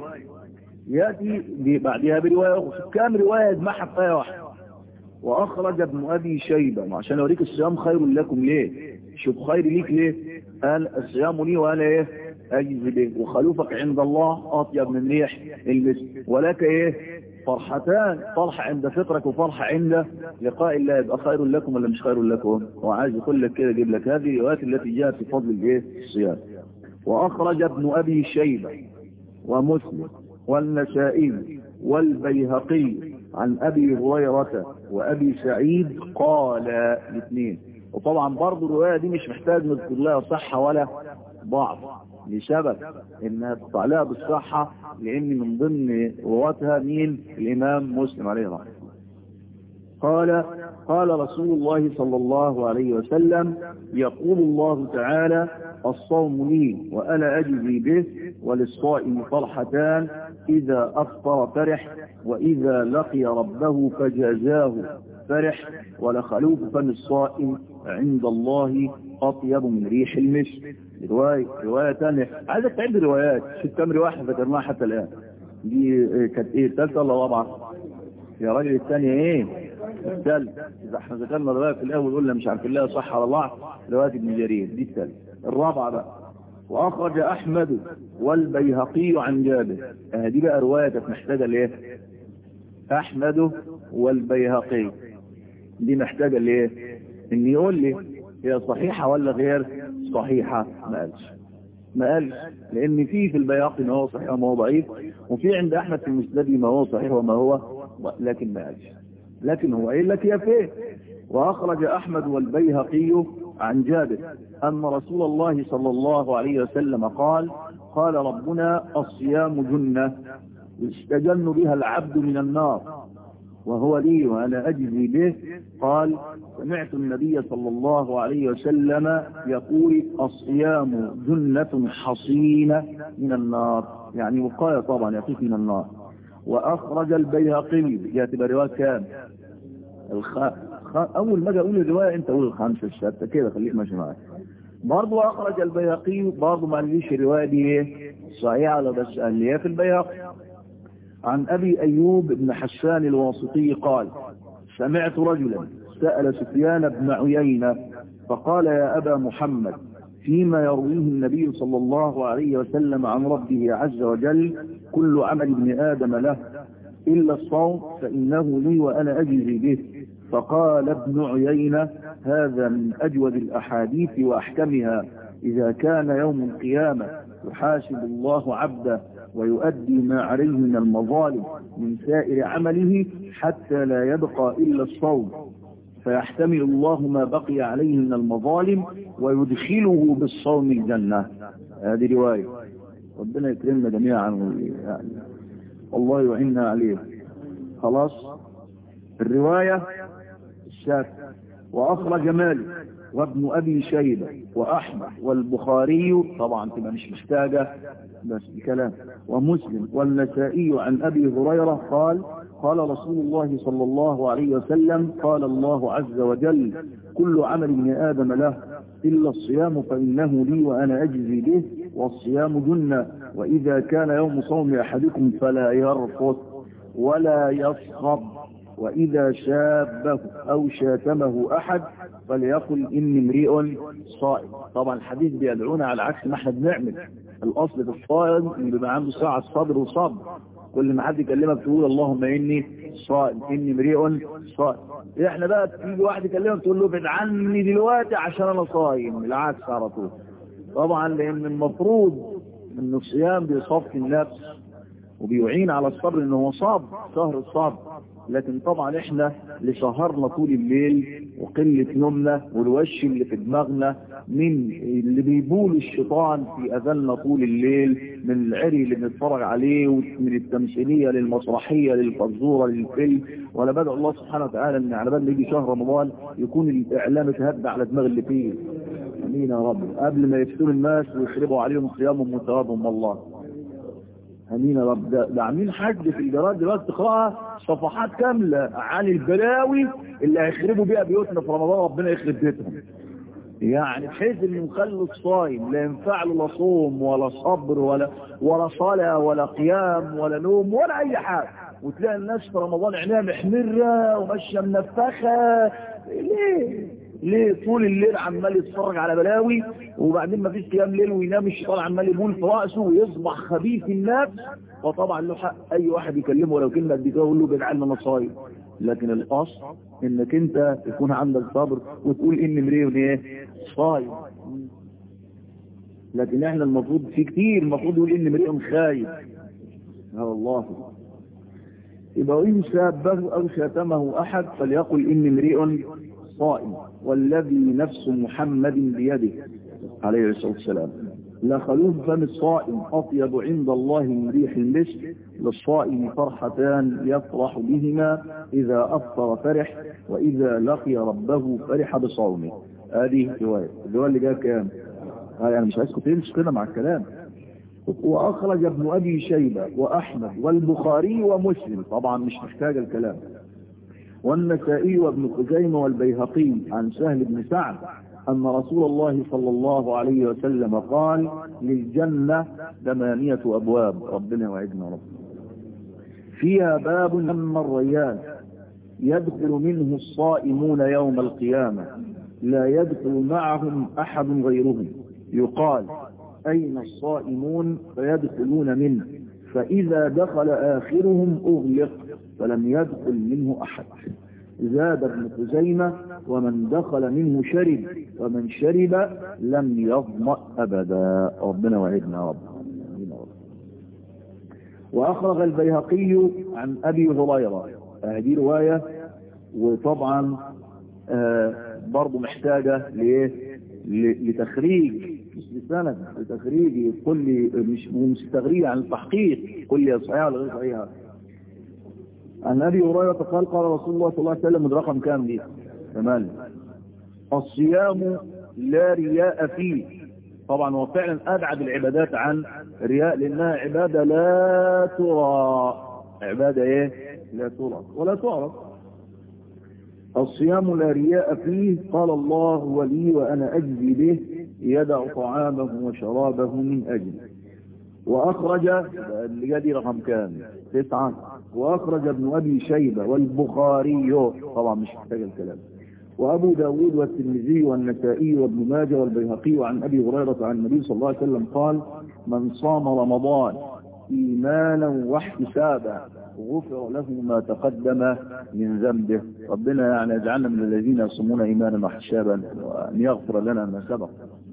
ياتي بعدها بروايه اخرى كام روايه يجمعها في ايه واحده واخرج ابن ابي شيبه عشان اوريك الصيام خير لكم ليه شوف خير ليك ليه قال الصيام لي وانا ايه اجزي به وخلوفك عند الله اطيب من ريح المسك ولك ايه فرحتان فرحة عند فطرك وفرحة عند لقاء الله يبقى خير لكم ولا مش خير لكم هو عايز يقول لك كده يجيب لك هذه الروايات التي جاءت في فضل الايه الصيام واخرج ابن ابي شيبه ومسلم والنسائي والبيهقي عن ابي هريره وابي سعيد قال الاثنين وطبعا برضه الروايه دي مش محتاج نذكر لها صحه ولا ضعف لسبب انها تطلع لها بالصحه لان من ضمن رواتها مين الامام مسلم عليه رحمه قال قال رسول الله صلى الله عليه وسلم يقول الله تعالى الصوم لي وأنا أجزي به وللصائم فرحتان إذا أفطر فرح وإذا لقي ربه فجازاه فرح ولخلوف فم الصائم عند الله أطيب من ريح المسك رواية رواية ثانية عايزك تعد روايات شوف كم رواية ذكرناها حتى الآن دي كانت ايه الثالثة ولا الرابعة؟ يا راجل الثانية ايه؟ الثالث إذا احنا ذكرنا الرواية في الأول قلنا مش عارفين لها صح ولا ضعف رواية ابن جرير دي الثالثة الرابعة بقى وأخرج أحمد والبيهقي عن جابر اه دي بقى رواية كانت محتاجة لإيه؟ أحمد والبيهقي دي محتاجة لإيه؟ إن يقول لي هي صحيحة ولا غير صحيحة ما قالش ما قالش لأن في في البيهقي ما هو صحيح وما هو ضعيف وفي عند أحمد في المسند ما هو صحيح وما هو لكن ما قالش لكن هو قايل لك يا فيه وأخرج أحمد والبيهقي عن جابر أن رسول الله صلى الله عليه وسلم قال قال ربنا الصيام جنة يستجن بها العبد من النار وهو لي وأنا أجزي به قال سمعت النبي صلى الله عليه وسلم يقول الصيام جنة حصينة من النار يعني وقاية طبعا يقيك من النار وأخرج البيهقي جاءت برواية كام الخ... خ... أول ما أقول الرواية أنت قول الخمسة الستة كده خليك ماشي معايا برضه أخرج البيهقي برضه ما قاليش الرواية دي إيه صحيحة ولا بس قال لي في البيهقي عن أبي أيوب بن حسان الواسطي قال سمعت رجلا سأل سفيان بن عيينة فقال يا أبا محمد فيما يرويه النبي صلى الله عليه وسلم عن ربه عز وجل كل عمل ابن آدم له إلا الصوم فإنه لي وأنا أجزي به فقال ابن عيينة هذا من أجود الأحاديث وأحكمها إذا كان يوم القيامة يحاسب الله عبده ويؤدي ما عليه من المظالم من سائر عمله حتى لا يبقى إلا الصوم فيحتمل الله ما بقي عليه من المظالم ويدخله بالصوم الجنة هذه رواية ربنا يكرمنا جميعا يعني الله يعيننا عليه خلاص الرواية الشاف وأخرج مالك وابن أبي شيبة وأحمد والبخاري طبعا تبقى مش محتاجة بس بكلام ومسلم والنسائي عن أبي هريرة قال قال رسول الله صلى الله عليه وسلم قال الله عز وجل كل عمل ابن آدم له إلا الصيام فإنه لي وأنا أجزي به والصيام جنة وإذا كان يوم صوم أحدكم فلا يرفض ولا يصخب وإذا شابه أو شاتمه أحد فليقل إني امرئ صائم طبعا الحديث بيدعونا على عكس ما احنا بنعمل الأصل في الصائم إن بيبقى عنده ساعة صبر وصبر كل ما حد يكلمك تقول اللهم إني صائم إني امرئ صائم احنا بقى تيجي واحد يكلمك تقول له ابعد عني دلوقتي عشان أنا صايم العكس على طول طبعا لأن المفروض إن الصيام بيصفي النفس وبيعين على الصبر إن هو صبر شهر الصبر لكن طبعا احنا اللي سهرنا طول الليل وقلة نومنا والوش اللي في دماغنا من اللي بيبول الشيطان في اذاننا طول الليل من العري اللي بنتفرج عليه ومن التمثيلية للمسرحية للفزورة للفيلم وانا بدعو الله سبحانه وتعالى ان على بال ما يجي شهر رمضان يكون الاعلام اتهدى على دماغ اللي فيه امين يا رب قبل ما يفتون الناس ويخربوا عليهم صيامهم وثوابهم والله امين يا رب ده, ده عاملين حد في الجرائد دلوقتي تقراها صفحات كامله عن البلاوي اللي هيخربوا بيها بيوتنا في رمضان ربنا يخرب بيتهم يعني بحيث انه يخلوا الصايم لا ينفع له لا صوم ولا صبر ولا ولا صلاه ولا قيام ولا نوم ولا اي حاجه وتلاقي الناس في رمضان عينيها محمره وماشيه منفخه ليه؟ ليه طول الليل عمال يتفرج على بلاوي وبعدين ما فيش قيام ليل وينام الشيطان عمال يبول في راسه ويصبح خبيث النفس فطبعا له حق اي واحد يكلمه ولو كلمه قد كده يقول له بجعل لنا صايم لكن الاصل انك انت يكون عندك صبر وتقول ان امرئ ايه صايم لكن احنا المفروض في كتير المفروض يقول ان امرئ خايف يا الله يبقى إن سابه أو شاتمه أحد فليقل إني امرئ صائم والذي نفس محمد بيده عليه الصلاة والسلام لخلوف فم الصائم أطيب عند الله من ريح المسك للصائم فرحتان يفرح بهما إذا أفطر فرح وإذا لقي ربه فرح بصومه هذه رواية الرواية اللي جاء كام؟ آه يعني مش عايزكم تمشي كده مع الكلام وأخرج ابن أبي شيبة وأحمد والبخاري ومسلم طبعا مش محتاج الكلام والنسائي وابن خزيمة والبيهقي عن سهل بن سعد أن رسول الله صلى الله عليه وسلم قال للجنة ثمانية أبواب ربنا وعدنا رب فيها باب من الريان يدخل منه الصائمون يوم القيامة لا يدخل معهم أحد غيرهم يقال أين الصائمون فيدخلون منه فإذا دخل آخرهم أغلق فلم يدخل منه أحد زاد ابن خزيمة ومن دخل منه شرب ومن شرب لم يظمأ أبدا ربنا وعدنا رب وأخرج البيهقي عن أبي هريرة هذه رواية وطبعا آه برضه محتاجة لإيه لتخريج مش لسند لتخريج كل مش مستغري عن التحقيق كل صحيحة ولا غير صحيحة عن ابي هريره قال قال رسول الله صلى الله عليه وسلم الرقم كام دي تمام الصيام لا رياء فيه طبعا هو فعلا ابعد العبادات عن رياء لانها عباده لا ترى عباده ايه لا ترى ولا تعرف الصيام لا رياء فيه قال الله ولي وانا اجزي به يدع طعامه وشرابه من اجله واخرج الجدي رقم كام تسعة واخرج ابن ابي شيبة والبخاري طبعا مش محتاج الكلام وابو داود والترمذي والنسائي وابن ماجه والبيهقي عن ابي هريرة عن النبي صلى الله عليه وسلم قال من صام رمضان ايمانا واحتسابا غفر له ما تقدم من ذنبه ربنا يعني يجعلنا من الذين يصومون ايمانا واحتسابا وان يغفر لنا ما سبق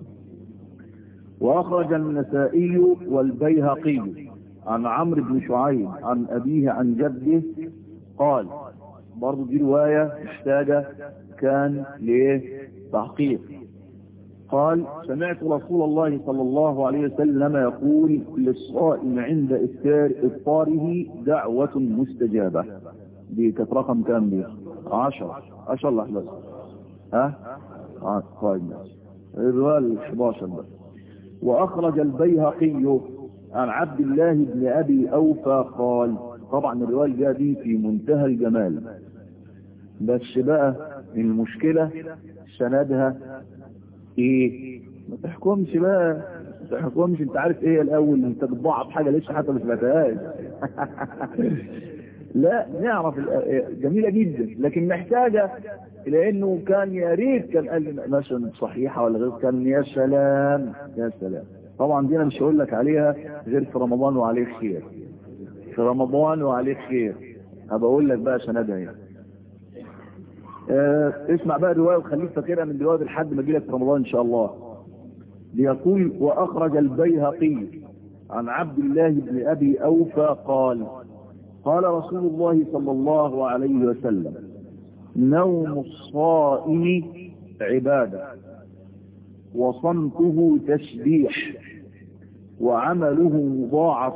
وأخرج النسائي والبيهقي عن عمرو بن شعيب عن أبيه عن جده قال برضو دي رواية محتاجة كان ليه تحقيق قال سمعت رسول الله صلى الله عليه وسلم يقول للصائم عند إفطار إفطاره دعوة مستجابة دي كانت رقم كام دي عشر عشر لحظة ها اه طيب الرواية 11 بس وأخرج البيهقي عن عبد الله بن أبي أوفى قال طبعا الرواية دي في منتهى الجمال بس بقى المشكلة سندها ايه ما تحكمش بقى ما تحكمش انت عارف ايه الاول انت بتضعف حاجة لسه حتى مش سمعتهاش لا نعرف جميلة جدا لكن محتاجة لانه كان يا ريت كان قال مثلا صحيحة ولا غير كان يا سلام يا سلام طبعا دي انا مش هقول لك عليها غير في رمضان وعليه خير في رمضان وعليه خير هبقى اقول لك بقى سندها ايه اه اسمع بقى الرواية وخليك فاكرها من دلوقتي لحد ما اجي لك في رمضان ان شاء الله ليقول واخرج البيهقي عن عبد الله بن ابي اوفى قال قال رسول الله صلى الله عليه وسلم نوم الصائم عبادة وصمته تسبيح وعمله مضاعف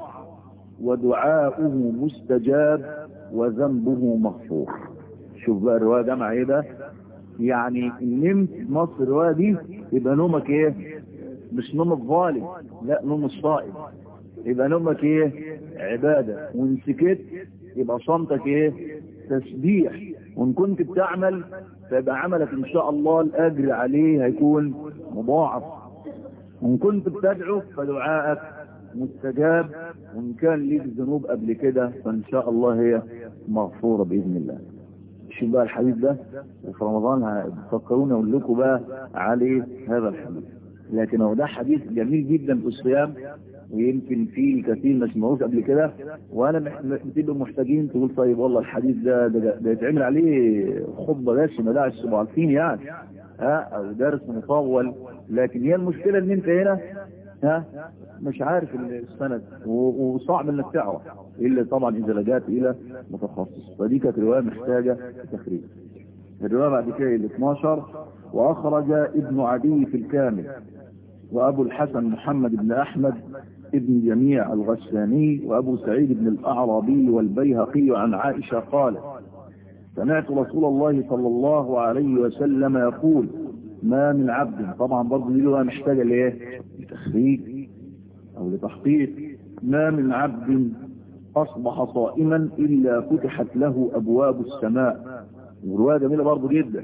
ودعاؤه مستجاب وذنبه مغفور شوف بقى الرواية جمع ايه ده يعني نمت نص الرواية دي يبقى نومك ايه مش نوم الظالم لا نوم الصائم يبقى نومك ايه عبادة وان سكت يبقى صمتك ايه تسبيح وان كنت بتعمل فيبقى عملك ان شاء الله الاجر عليه هيكون مضاعف وان كنت بتدعو فدعائك مستجاب وان كان ليك ذنوب قبل كده فان شاء الله هي مغفورة باذن الله شوف بقى الحديث ده وفي رمضان هتفكروني اقول لكم بقى عليه هذا الحديث لكن هو ده حديث جميل جدا في الصيام ويمكن فيه كثير ما سمعوش قبل كده وانا بتبقوا محتاجين تقول طيب والله الحديث ده ده, ده يتعمل عليه خطبه بس ما داعي تبقوا عارفين يعني ها او درس مطول لكن هي المشكله ان انت هنا ها مش عارف السند وصعب انك تعرف الا طبعا اذا لجأت الى متخصص فدي كانت روايه محتاجه تخريج الروايه بعد كده ال 12 واخرج ابن عدي في الكامل وابو الحسن محمد بن احمد ابن جميع الغساني وابو سعيد بن الاعرابي والبيهقي عن عائشه قالت سمعت رسول الله صلى الله عليه وسلم يقول ما من عبد طبعا برضه دي له محتاجه لايه لتخريج او لتحقيق ما من عبد اصبح صائما الا فتحت له ابواب السماء وروايه جميله برضه جدا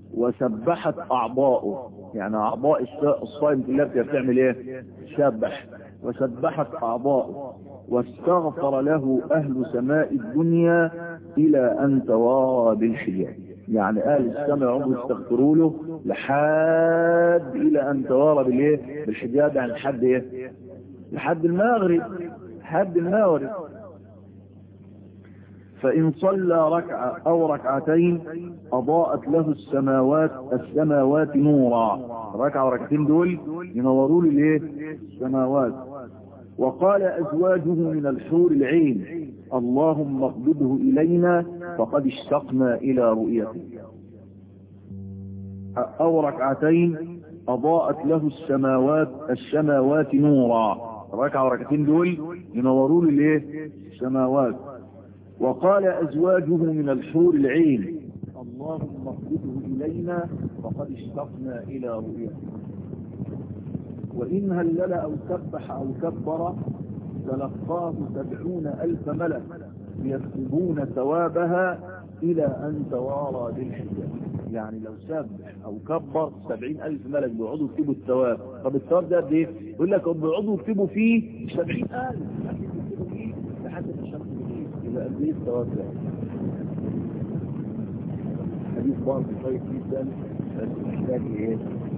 وسبحت اعضاؤه يعني اعضاء الصائم كلها بتعمل ايه سبح وسبحت اعضاؤه واستغفر له اهل سماء الدنيا الى ان توارى بالحجاب يعني اهل السماء عمرهم يستغفروا له لحد الى ان توارى بالايه بالحجاب يعني لحد ايه لحد المغرب لحد المغرب فإن صلى ركعة أو ركعتين أضاءت له السماوات السماوات نورا ركعة وركعتين دول ينوروا له الايه السماوات وقال أزواجه من الحور العين اللهم اقبضه إلينا فقد اشتقنا إلى رؤيته أو ركعتين أضاءت له السماوات السماوات نورا ركعة وركعتين دول ينوروا له الايه السماوات وقال أزواجه من الحور العين اللهم اقبضه إلينا فقد اشتقنا إلى رؤيته وإن هلل أو سبح أو كبر تلقاه سبعون ألف ملك يكتبون ثوابها إلى أن توارى بالحجاب يعني لو سبح أو كبر سبعين ألف ملك بيقعدوا يكتبوا الثواب طب الثواب ده قد إيه؟ يقول لك بيقعدوا يكتبوا فيه سبعين ألف يكتبوا فيه لحد الشمس يبقى قد ايه الثواب ده حديث برضه كويس جدا بس محتاج ايه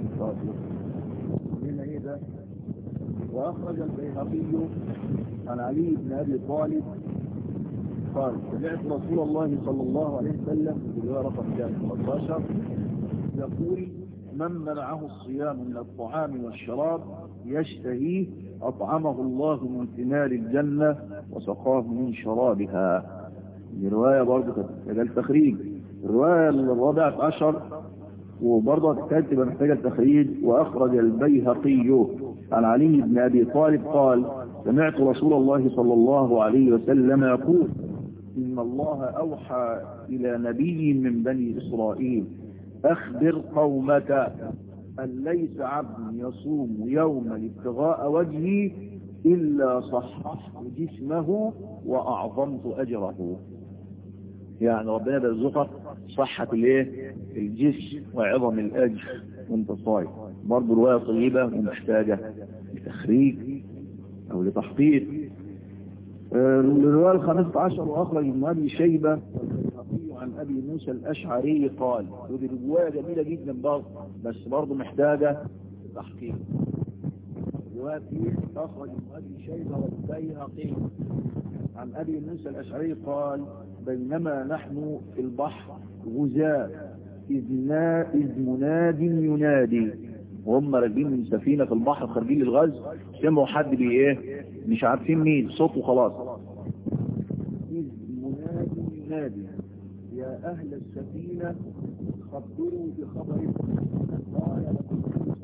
هنا ايه ده واخرج البيهقي عن علي بن ابي طالب قال سمعت رسول الله صلى الله عليه وسلم في الروايه رقم 13 يقول من منعه الصيام من الطعام والشراب يشتهيه أطعمه الله من ثمار الجنة وسقاه من شرابها دي رواية برضه كانت التخريج الرواية الرابعة عشر وبرضه هتحتاج تبقى محتاجة التخريج وأخرج البيهقي عن علي بن أبي طالب قال سمعت رسول الله صلى الله عليه وسلم يقول إن الله أوحى إلى نبي من بني إسرائيل أخبر قومك أن ليس عبد يصوم يوما ابتغاء وجهي إلا صححت جسمه وأعظمت أجره يعني ربنا بيرزقك صحة الايه الجسم وعظم الأجر وانت صايم برضه رواية طيبة ومحتاجة لتخريج أو لتحقيق الرواية الخامسة عشر وأخرج ابن أبي شيبة عن أبي موسى الأشعري قال ودي رواية جميلة جدا برضه بس برضه محتاجة تحقيق رواية أخرج ابن أبي شيبة والبيهقي عن أبي موسى الأشعري قال بينما نحن في البحر غزاة إذ, إذ مناد ينادي وهم راكبين من سفينة في البحر خارجين للغزو سمعوا حد بي ايه مش عارفين مين صوته خلاص إذ ينادي يا أهل السفينة خبروا بخبركم قال لكم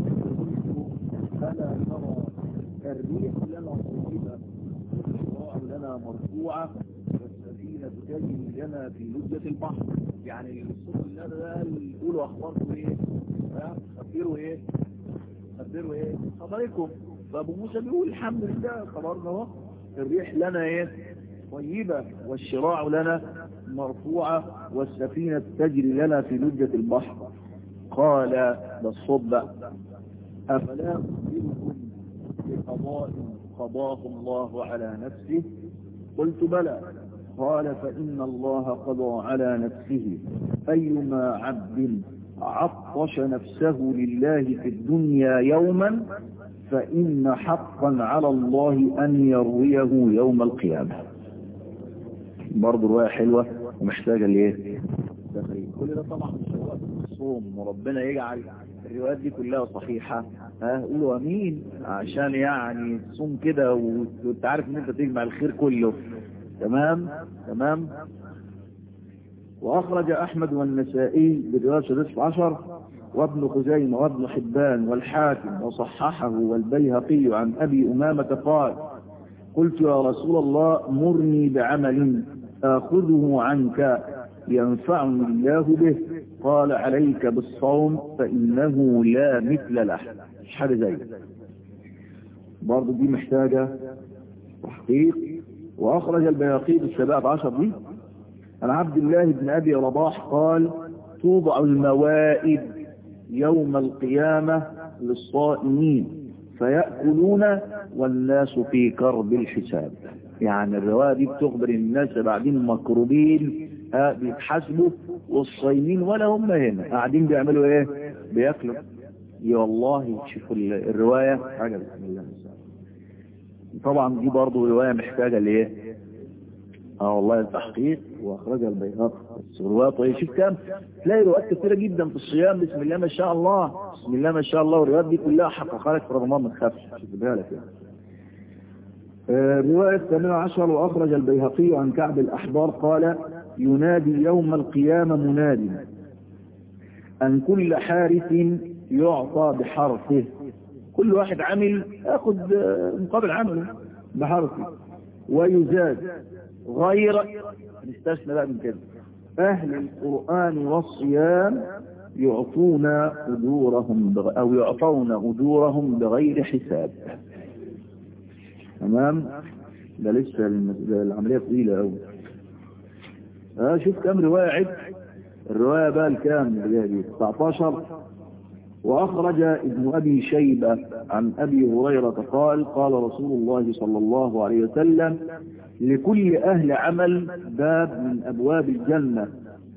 ألا ترى الريح لنا طيبة والشراع لنا مرفوعة والسفينة تجري لنا في لجة البحر يعني الصوت اللي ده يقولوا أخباركم إيه خبروا إيه خبروا إيه خبركم فأبو موسى بيقول الحمد لله خبرنا اهو الريح لنا إيه طيبة والشراع لنا مرفوعة والسفينة تجري لنا في لجة البحر قال ده الصوت بقى أفلا أخبركم بقضاء قضاه الله على نفسه قلت بلى قال فإن الله قضى على نفسه أيما عبد عطش نفسه لله في الدنيا يوما فإن حقا على الله أن يرويه يوم القيامة برضه رواية حلوة ومحتاجة لإيه كل ده طبعا مش وقت الصوم وربنا يجعل الروايات دي كلها صحيحة ها قولوا امين عشان يعني تصوم كده وانت عارف ان انت تجمع الخير كله تمام تمام واخرج احمد والنسائي برواية سدس عشر وابن خزيمة وابن حبان والحاكم وصححه والبيهقي عن ابي امامة قال قلت يا رسول الله مرني بعمل اخذه عنك ينفعني الله به قال عليك بالصوم فإنه لا مثل له مش حاجة زي برضه دي محتاجة تحقيق وأخرج البياقي بالسبعة عشر دي عن عبد الله بن أبي رباح قال توضع الموائد يوم القيامة للصائمين فيأكلون والناس في كرب الحساب يعني الرواية دي بتخبر الناس بعدين مكروبين ها بيتحاسبوا والصايمين ولا هم هنا قاعدين بيعملوا ايه بياكلوا يا والله شوفوا الرواية حاجة بسم الله طبعا دي برضو رواية محتاجة لايه اه والله التحقيق واخرجها البيهقي بس رواية طيب شوف كام تلاقي روايات كثيرة جدا في الصيام بسم الله ما شاء الله بسم الله ما شاء الله والروايات دي كلها حققها لك في رمضان ما تخافش شوفها لك يعني الرواية الثامنة عشر وأخرج البيهقي عن كعب الأحبار قال ينادي يوم القيامة منادي أن كل حارث يعطى بحرفه كل واحد عمل ياخد مقابل عمله بحرفه ويزاد غير نستثنى بقى من كده أهل القرآن والصيام يعطون أجورهم بغ... أو يعطون أجورهم بغير حساب تمام ده لسه العملية طويلة أوي اه شوف كم رواية عد الرواية بقى الكام اللي دي 19 وأخرج ابن أبي شيبة عن أبي هريرة قال قال رسول الله صلى الله عليه وسلم لكل أهل عمل باب من أبواب الجنة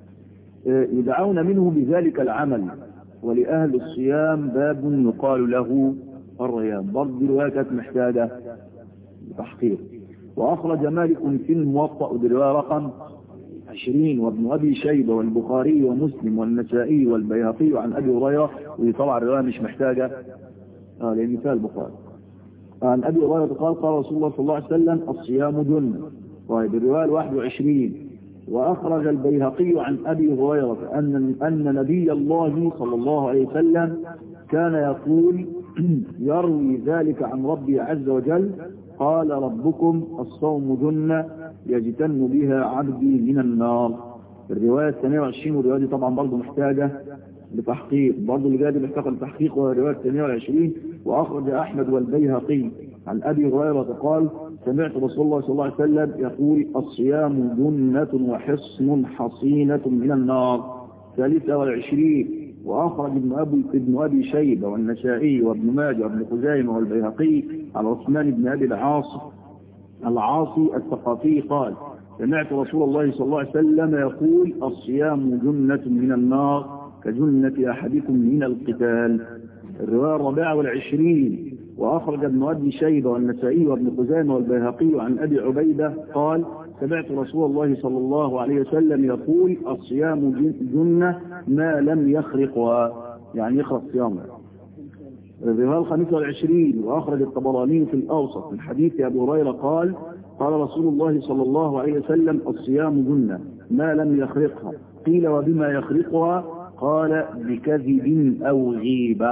يدعون منه بذلك العمل ولأهل الصيام باب يقال له الريان برضه رواية كانت محتاجة تحقيق وأخرج مالك في الموطأ برواية رقم عشرين وابن أبي شيبة والبخاري ومسلم والنسائي والبيهقي عن أبي هريرة ودي طبعا الرواية مش محتاجة آه لأن فيها البخاري عن أبي هريرة قال قال رسول الله صلى الله عليه وسلم الصيام جنة طيب الرواية الواحد وعشرين وأخرج البيهقي عن أبي هريرة أن أن نبي الله صلى الله عليه وسلم كان يقول يروي ذلك عن ربي عز وجل قال ربكم الصوم جنة يجتن بها عبدي من النار الرواية الثانية والعشرين والرواية دي طبعا برضه محتاجة لتحقيق برضه اللي جاي محتاجة لتحقيق وهي الرواية الثانية والعشرين وأخرج أحمد والبيهقي عن أبي هريرة قال سمعت رسول الله صلى الله عليه وسلم يقول الصيام جنة وحصن حصينة من النار ثالثة والعشرين وأخرج ابن أبي, ابن أبي شيبة والنسائي وابن ماجه وابن خزيمة والبيهقي عن عثمان بن أبي العاص العاصي الثقافي قال سمعت رسول الله صلى الله عليه وسلم يقول الصيام جنة من النار كجنة أحدكم من القتال الرواية الرابعة والعشرين وأخرج ابن أبي شيبة والنسائي وابن خزيمة والبيهقي عن أبي عبيدة قال سمعت رسول الله صلى الله عليه وسلم يقول الصيام جنة ما لم يخرقها يعني يخرق صيامه الرواية الخامسة والعشرين وأخرج الطبراني في الأوسط من حديث أبي هريرة قال قال رسول الله صلى الله عليه وسلم الصيام جنة ما لم يخرقها قيل وبما يخرقها قال بكذب أو غيبة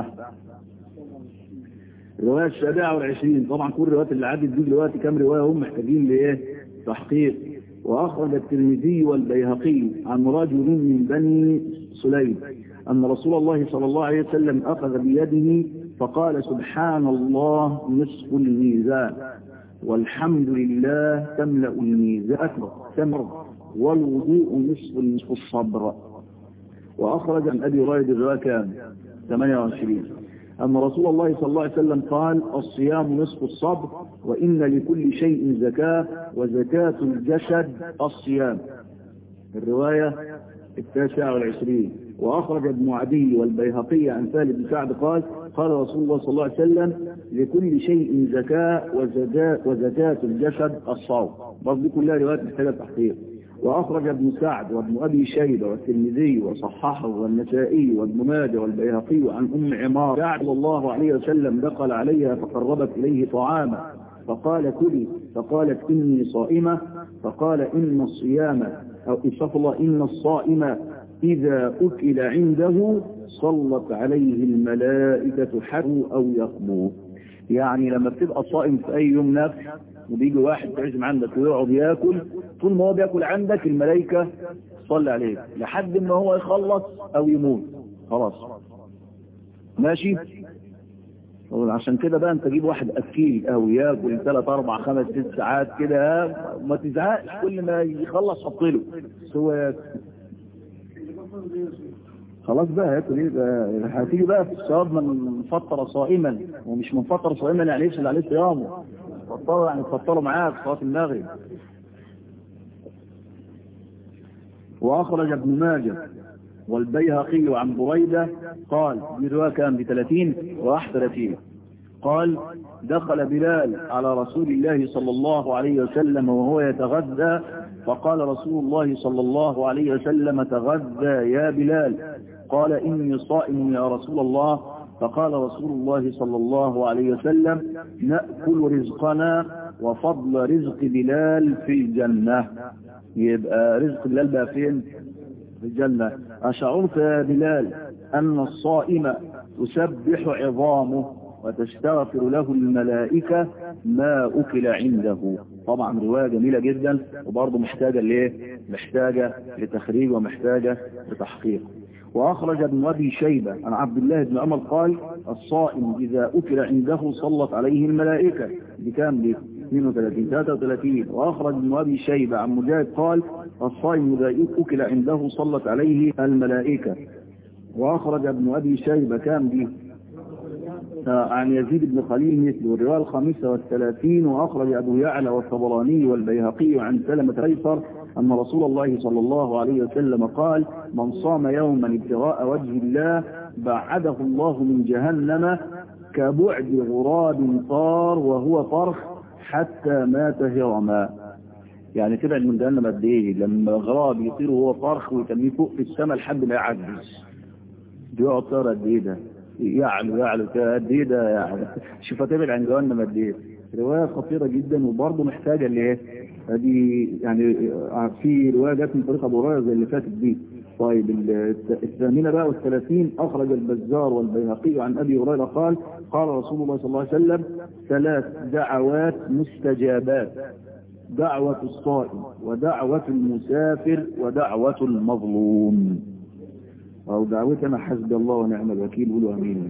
الرواية السابعة والعشرين طبعا كل الروايات اللي عدت دي دلوقتي كام رواية هم محتاجين لإيه تحقيق وأخرج الترمذي والبيهقي عن رجل من بني سليم أن رسول الله صلى الله عليه وسلم أخذ بيده فقال سبحان الله نصف الميزان والحمد لله تملأ الميزان أكبر تمر والوضوء نصف نصف الصبر وأخرج عن أبي هريرة الرواية كام 28 أن رسول الله صلى الله عليه وسلم قال الصيام نصف الصبر وإن لكل شيء زكاة وزكاة الجسد الصيام الرواية التاسعة والعشرين وأخرج ابن عدي والبيهقي عن سهل بن سعد قال قال رسول الله صلى الله عليه وسلم لكل شيء زكاة وزكاة, وزكاة الجسد الصوم برضه دي كلها روايات محتاجة تحقيق وأخرج ابن سعد وابن أبي شيبة والترمذي وصححه والنسائي وابن ماجه والبيهقي عن أم عمار سعد صلى الله عليه وسلم دخل عليها فقربت إليه طعاما فقال كلي فقالت إني صائمة فقال إن الصيام أو استغفر الله إن الصائم إذا أكل عنده صلت عليه الملائكة حروا أو يقبوا يعني لما بتبقى صائم في أي يوم نفس وبيجي واحد تعزم عندك ويقعد ياكل طول ما هو بياكل عندك الملائكة تصلي عليه لحد ما هو يخلص أو يموت خلاص ماشي عشان كده بقى انت تجيب واحد اكيل او ياكل ثلاث اربع خمس ست ساعات كده ما تزهقش كل ما يخلص حط له هو ياكل خلاص بقى هياكل ايه بقى هتيجي بقى في الصيام من فطر صائما ومش من فطر صائما يعني يفصل عليه صيامه فطر يعني تفطروا معاه في صلاه المغرب واخرج ابن ماجه والبيهقي عن بريدة قال برواية كان بثلاثين وواحد ثلاثين قال دخل بلال على رسول الله صلى الله عليه وسلم وهو يتغذى فقال رسول الله صلى الله عليه وسلم تغذى يا بلال قال إني صائم يا رسول الله فقال رسول الله صلى الله عليه وسلم نأكل رزقنا وفضل رزق بلال في الجنة يبقى رزق بلال بقى فين في الجنة أشعرت يا بلال أن الصائم تسبح عظامه وتستغفر له الملائكة ما أكل عنده طبعا رواية جميلة جدا وبرضه محتاجة ليه محتاجة لتخريج ومحتاجة لتحقيق وأخرج ابن أبي شيبة عن عبد الله بن عمر قال الصائم إذا أكل عنده صلت عليه الملائكة بكام دي 32 33 وأخرج ابن أبي شيبة عن مجاهد قال الصائم إذا أكل عنده صلت عليه الملائكة وأخرج ابن أبي شيبة كام دي عن يزيد بن خليل مثل الرواية الخامسة والثلاثين وأخرج أبو يعلى والطبراني والبيهقي عن سلمة قيصر أن رسول الله صلى الله عليه وسلم قال من صام يوما ابتغاء وجه الله بعده الله من جهنم كبعد غراب طار وهو طرخ حتى مات هرما يعني تبعد من جهنم قد ايه لما غراب يطير وهو طرخ ويتميه فوق في السماء لحد ما يعجز بيقعد طار قد ايه ده يعلو يعلو قد ايه ده يعني شوف هتبعد عن جهنم قد ايه روايه خطيره جدا وبرضه محتاجه لايه هذه يعني في روايه جت من طريق ابو هريره زي اللي فاتت دي طيب الثامنه بقى والثلاثين اخرج البزار والبيهقي عن ابي هريره قال قال رسول الله صلى الله عليه وسلم ثلاث دعوات مستجابات دعوة الصائم ودعوة المسافر ودعوة المظلوم أو دعوتنا حسبي الله ونعم الوكيل قولوا أمين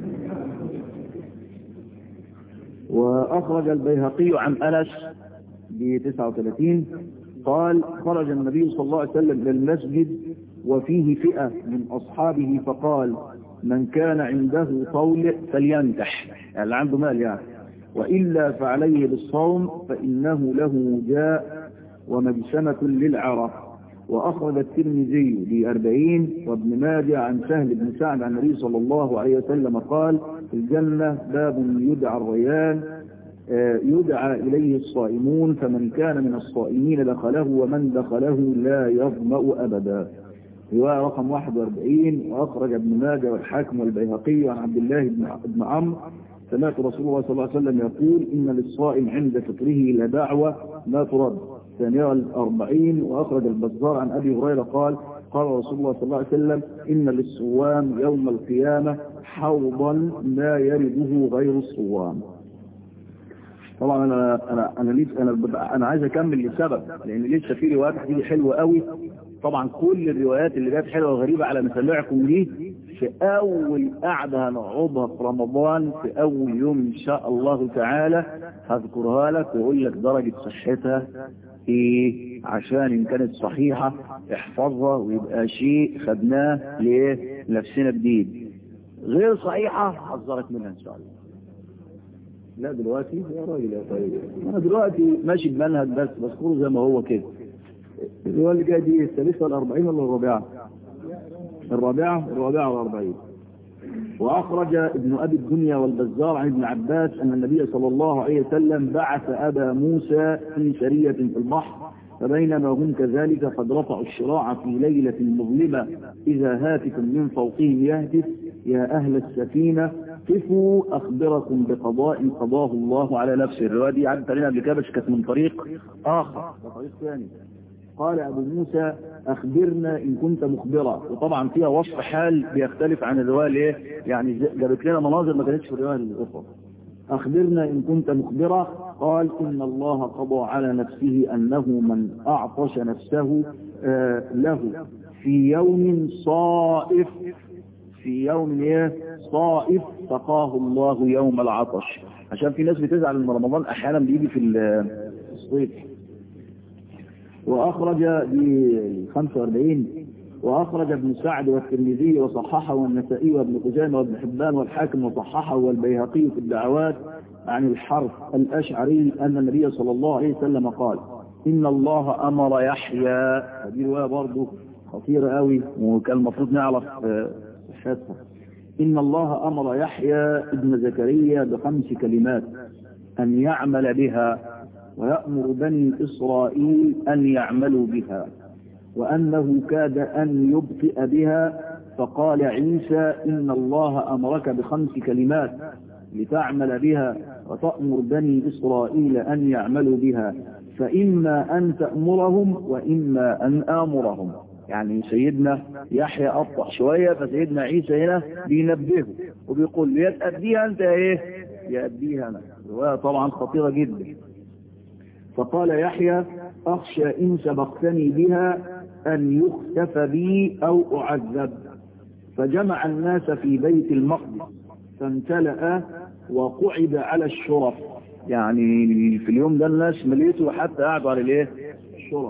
وأخرج البيهقي عن أنس ب 39 قال خرج النبي صلى الله عليه وسلم إلى المسجد وفيه فئة من أصحابه فقال من كان عنده طول فلينتح يعني اللي عنده مال يعني وإلا فعليه بالصوم فإنه له جاء ومجسمة للعرق وأخرج الترمذي بأربعين وابن ماجه عن سهل بن سعد عن النبي صلى الله عليه وسلم قال في الجنة باب يدعى الريان يدعى إليه الصائمون فمن كان من الصائمين دخله ومن دخله لا يظمأ أبدا رواية رقم 41 وأخرج ابن ماجه والحاكم والبيهقي عن عبد الله بن عمرو سمعت رسول الله صلى الله عليه وسلم يقول إن للصائم عند فطره لدعوة لا ترد الثانية والأربعين وأخرج البزار عن أبي هريرة قال قال رسول الله صلى الله عليه وسلم إن للصوام يوم القيامة حوضا لا يرده غير الصوام طبعا انا انا انا لسه انا انا عايز اكمل لسبب لان لسه في روايات هتيجي حلوه قوي طبعا كل الروايات اللي جت حلوه وغريبه على مسامعكم دي في اول قعده هنقعدها في رمضان في اول يوم ان شاء الله تعالى هذكرها لك واقول لك درجه صحتها ايه عشان ان كانت صحيحه احفظها ويبقى شيء خدناه ليه لنفسنا جديد غير صحيحه حذرك منها ان شاء الله لا دلوقتي يا راجل يا طيب انا دلوقتي ماشي بمنهج بس بذكره زي ما هو كده الروايه اللي جايه دي الثالثه الاربعين ولا الرابعه؟ الرابعه الرابعه والاربعين واخرج ابن ابي الدنيا والبزار عن ابن عباس ان النبي صلى الله عليه وسلم بعث ابا موسى في سريه في البحر فبينما هم كذلك قد رفعوا الشراع في ليله مظلمه اذا هاتف من فوقهم يهتف يا اهل السفينه قفوا أخبركم بقضاء قضاه الله على نفسه الرواية دي عدت علينا قبل كده بس كانت من طريق آخر طريق ثاني قال أبو موسى أخبرنا إن كنت مخبرا وطبعا فيها وصف حال بيختلف عن الرواية ليه يعني جابت لنا مناظر ما كانتش في الرواية الأخرى أخبرنا إن كنت مخبرا قال إن الله قضى على نفسه أنه من أعطش نفسه آه له في يوم صائف في يوم ايه صائف سقاه الله يوم العطش عشان في ناس بتزعل من رمضان احيانا بيجي في الصيف واخرج ب 45 واخرج ابن سعد والترمذي وصححه والنسائي وابن خزيمه وابن حبان والحاكم وصححه والبيهقي في الدعوات عن الحرف الاشعري ان النبي صلى الله عليه وسلم قال ان الله امر يحيى هذه روايه برضه خطيره قوي وكان المفروض نعرف صحتها إن الله أمر يحيى ابن زكريا بخمس كلمات أن يعمل بها ويأمر بني إسرائيل أن يعملوا بها وأنه كاد أن يبطئ بها فقال عيسى إن الله أمرك بخمس كلمات لتعمل بها وتأمر بني إسرائيل أن يعملوا بها فإما أن تأمرهم وإما أن آمرهم يعني سيدنا يحيى أبطأ شوية فسيدنا عيسى هنا بينبهه وبيقول يا تأديها أنت إيه يأديها أنا رواية طبعا خطيرة جدا فقال يحيى أخشى إن سبقتني بها أن يختف بي أو أعذب فجمع الناس في بيت المقدس فامتلأ وقعد على الشرف يعني في اليوم ده الناس مليته حتى قعدوا على الايه الشرف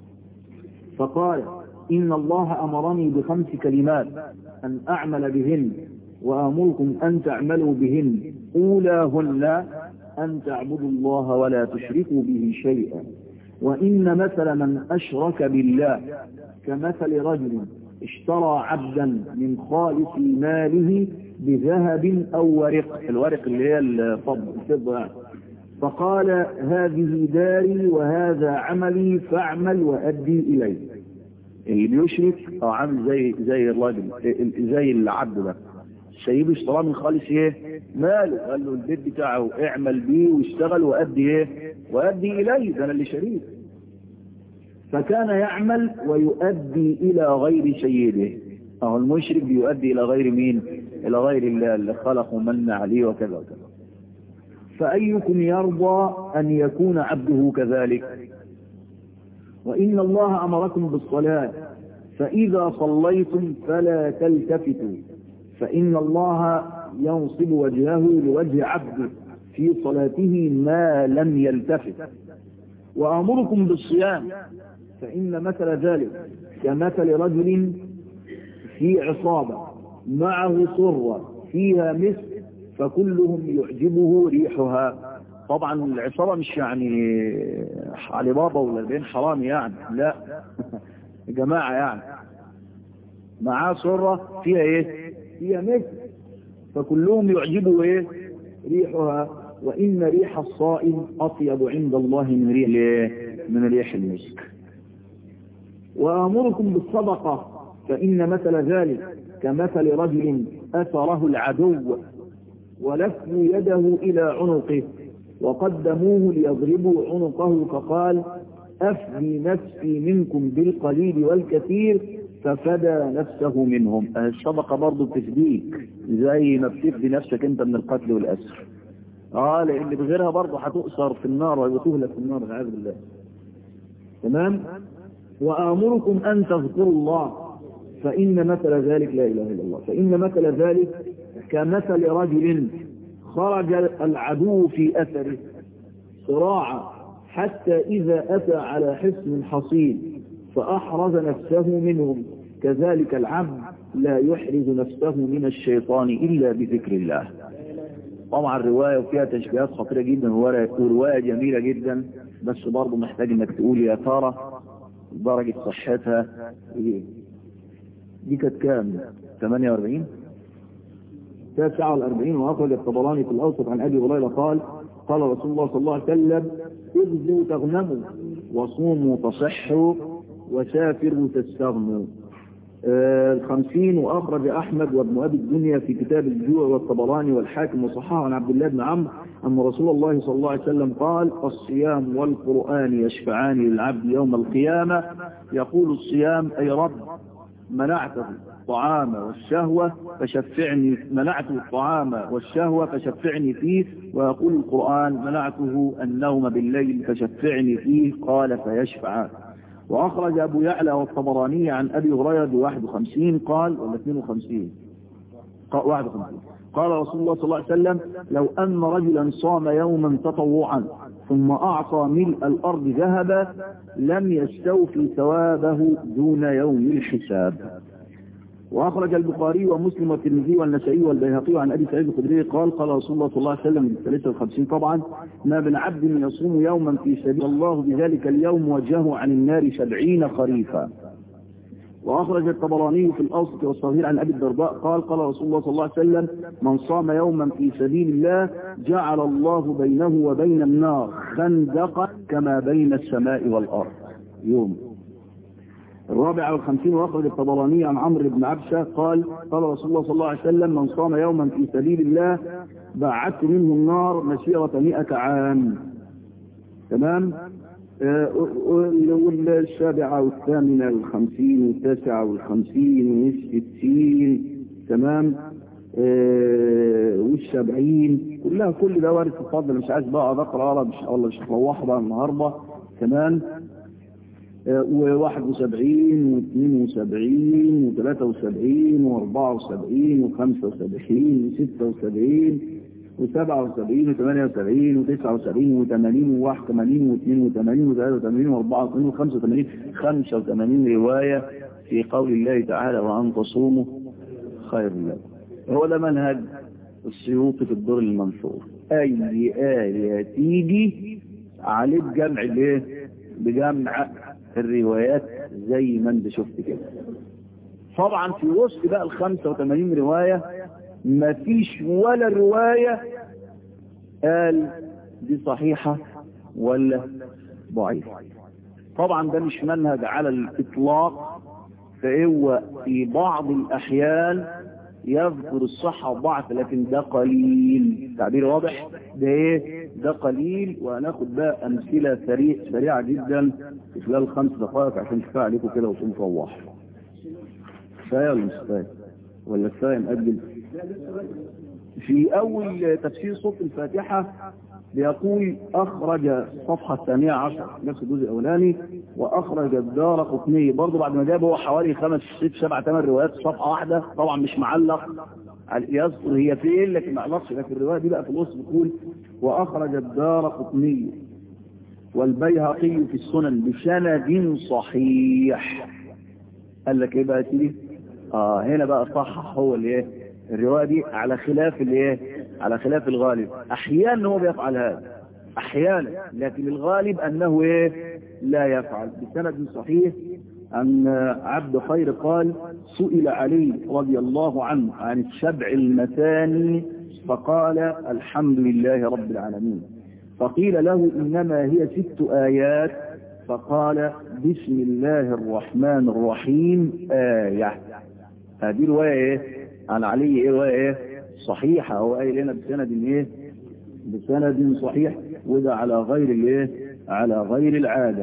فقال إن الله أمرني بخمس كلمات أن أعمل بهن وآمركم أن تعملوا بهن أولاهن أن تعبدوا الله ولا تشركوا به شيئا وإن مثل من أشرك بالله كمثل رجل اشترى عبدا من خالص ماله بذهب أو ورق الورق اللي هي الفضة الفضة يعني فقال هذه داري وهذا عملي فاعمل وأدي إليه اللي بيشرك او عامل زي زي الراجل زي العبد ده سيبه اشتراه من خالص ايه ماله قال له البيت بتاعه اعمل بيه واشتغل وادي ايه وادي اليه ده انا اللي شريك فكان يعمل ويؤدي الى غير سيده اهو المشرك بيؤدي الى غير مين الى غير الله اللي خلق ومن عليه وكذا وكذا فايكم يرضى ان يكون عبده كذلك وإن الله أمركم بالصلاة فإذا صليتم فلا تلتفتوا فإن الله ينصب وجهه لوجه عبده في صلاته ما لم يلتفت وأمركم بالصيام فإن مثل ذلك كمثل رجل في عصابة معه صرة فيها مسك فكلهم يعجبه ريحها طبعا العصابة مش يعني علي بابا ولا بين حرام يعني لا جماعة يعني معاه صرة فيها ايه فيها مسك فكلهم يعجبوا ايه ريحها وإن ريح الصائم أطيب عند الله من ريح من ريح المسك وأمركم بالصدقة فإن مثل ذلك كمثل رجل أثره العدو ولفوا يده إلى عنقه وقدموه ليضربوا عنقه فقال أفدي نفسي منكم بالقليل والكثير ففدى نفسه منهم الصدقة برضه بتفديك زي ما بتفدي نفسك انت من القتل والأسر اه لان بغيرها برضه هتؤسر في النار وتهلك في النار والعياذ بالله تمام وآمركم أن تذكروا الله فإن مثل ذلك لا إله إلا الله فإن مثل ذلك كمثل رجل خرج العدو في أثره صراعا حتى إذا أتى على حصن حصين فأحرز نفسه منهم كذلك العبد لا يحرز نفسه من الشيطان إلا بذكر الله طبعا الرواية وفيها تشبيهات خطيرة جدا ورواية جميلة جدا بس برضه محتاج انك تقول يا ترى درجة صحتها ايه دي كانت كام 48 49 واخرج الطبراني في الاوسط عن ابي هريره قال قال رسول الله صلى الله عليه وسلم اغزوا تغنموا وصوموا تصحوا وسافروا تستغنوا آه الخمسين وأخرج أحمد وابن أبي الدنيا في كتاب الجوع والطبراني والحاكم وصححه عن عبد الله بن عمرو أن رسول الله صلى الله عليه وسلم قال الصيام والقرآن يشفعان للعبد يوم القيامة يقول الصيام أي رب منعته الطعام والشهوة فشفعني منعته الطعام والشهوة فشفعني فيه ويقول القرآن منعته النوم بالليل فشفعني فيه قال فيشفع وأخرج أبو يعلى والطبراني عن أبي هريرة 51 قال ولا 52 51 قال رسول الله صلى الله عليه وسلم لو أن رجلا صام يوما تطوعا ثم أعطى ملء الأرض ذهبا لم يستوفي ثوابه دون يوم الحساب وأخرج البخاري ومسلم والترمذي والنسائي والبيهقي عن أبي سعيد الخدري قال قال رسول الله صلى الله عليه وسلم 53 طبعا ما من عبد يصوم يوما في سبيل الله بذلك اليوم وجهه عن النار سبعين خريفا وأخرج الطبراني في الأوسط والصغير عن أبي الدرداء قال قال رسول الله صلى الله عليه وسلم من صام يوما في سبيل الله جعل الله بينه وبين النار خندقا كما بين السماء والأرض يوم الرابع والخمسين وأخرج الطبراني عن عمرو بن عبسة قال قال رسول الله صلى الله عليه وسلم من صام يوما في سبيل الله بعدت منه النار مسيرة مئة عام تمام والسابعة والثامنة والخمسين والتاسعة والخمسين والستين تمام آه والسبعين كلها كل ده وارد في الفضل مش عايز بقى اقرا مش الله مش هروح بقى النهارده تمام وواحد وسبعين واثنين وسبعين وثلاثة وسبعين واربعة وسبعين وخمسة وسبعين وستة وسبعين وسبعة وسبعين وثمانية وسبعين وتسعة وسبعين وثمانين وواحد وثمانين واثنين وثمانين وثلاثة وثمانين واربعة وثمانين وخمسة وثمانين خمسة وثمانين رواية في قول الله تعالى وأن تصوموا خير لكم هو ده منهج السيوطي في الدور المنثور أي آية تيجي عليه بجمع الايه؟ بجمع الروايات زي ما انت شفت كده طبعا في وسط بقى ال 85 رواية ما فيش ولا رواية قال دي صحيحة ولا ضعيفة طبعا ده مش منهج على الإطلاق فهو في بعض الأحيان يذكر الصحة والضعف لكن ده قليل تعبير واضح ده ايه ده قليل وهناخد بقى امثلة سريع سريعة جدا في خلال خمس دقائق عشان كفاية عليكم كده وتقوم تروح كفاية ولا مش كفاية ولا كفاية نأجل في اول تفسير صوت الفاتحة بيقول اخرج صفحة الثانية عشر نفس الجزء الاولاني واخرج الدار قطني برضه بعد ما جاب هو حوالي خمس ست سبع ثمان روايات صفحة واحدة طبعا مش معلق يذكر هي فين لكن ما علقش لكن الرواية دي بقى في الوسط بتقول واخرج الدار قطني والبيهقي في السنن بسند صحيح قال لك ايه بقى تيجي اه هنا بقى صحح هو الايه الرواية دي على خلاف الايه على خلاف الغالب احيانا هو بيفعل هذا احيانا لكن الغالب انه ايه لا يفعل بسند صحيح أن عبد خير قال سئل علي رضي الله عنه عن السبع المثاني فقال الحمد لله رب العالمين فقيل له إنما هي ست آيات فقال بسم الله الرحمن الرحيم آية هذه رواية إيه عن علي إيه رواية إيه صحيحة هو قايل لنا بسند إيه بسند صحيح وده على غير الإيه على غير العادة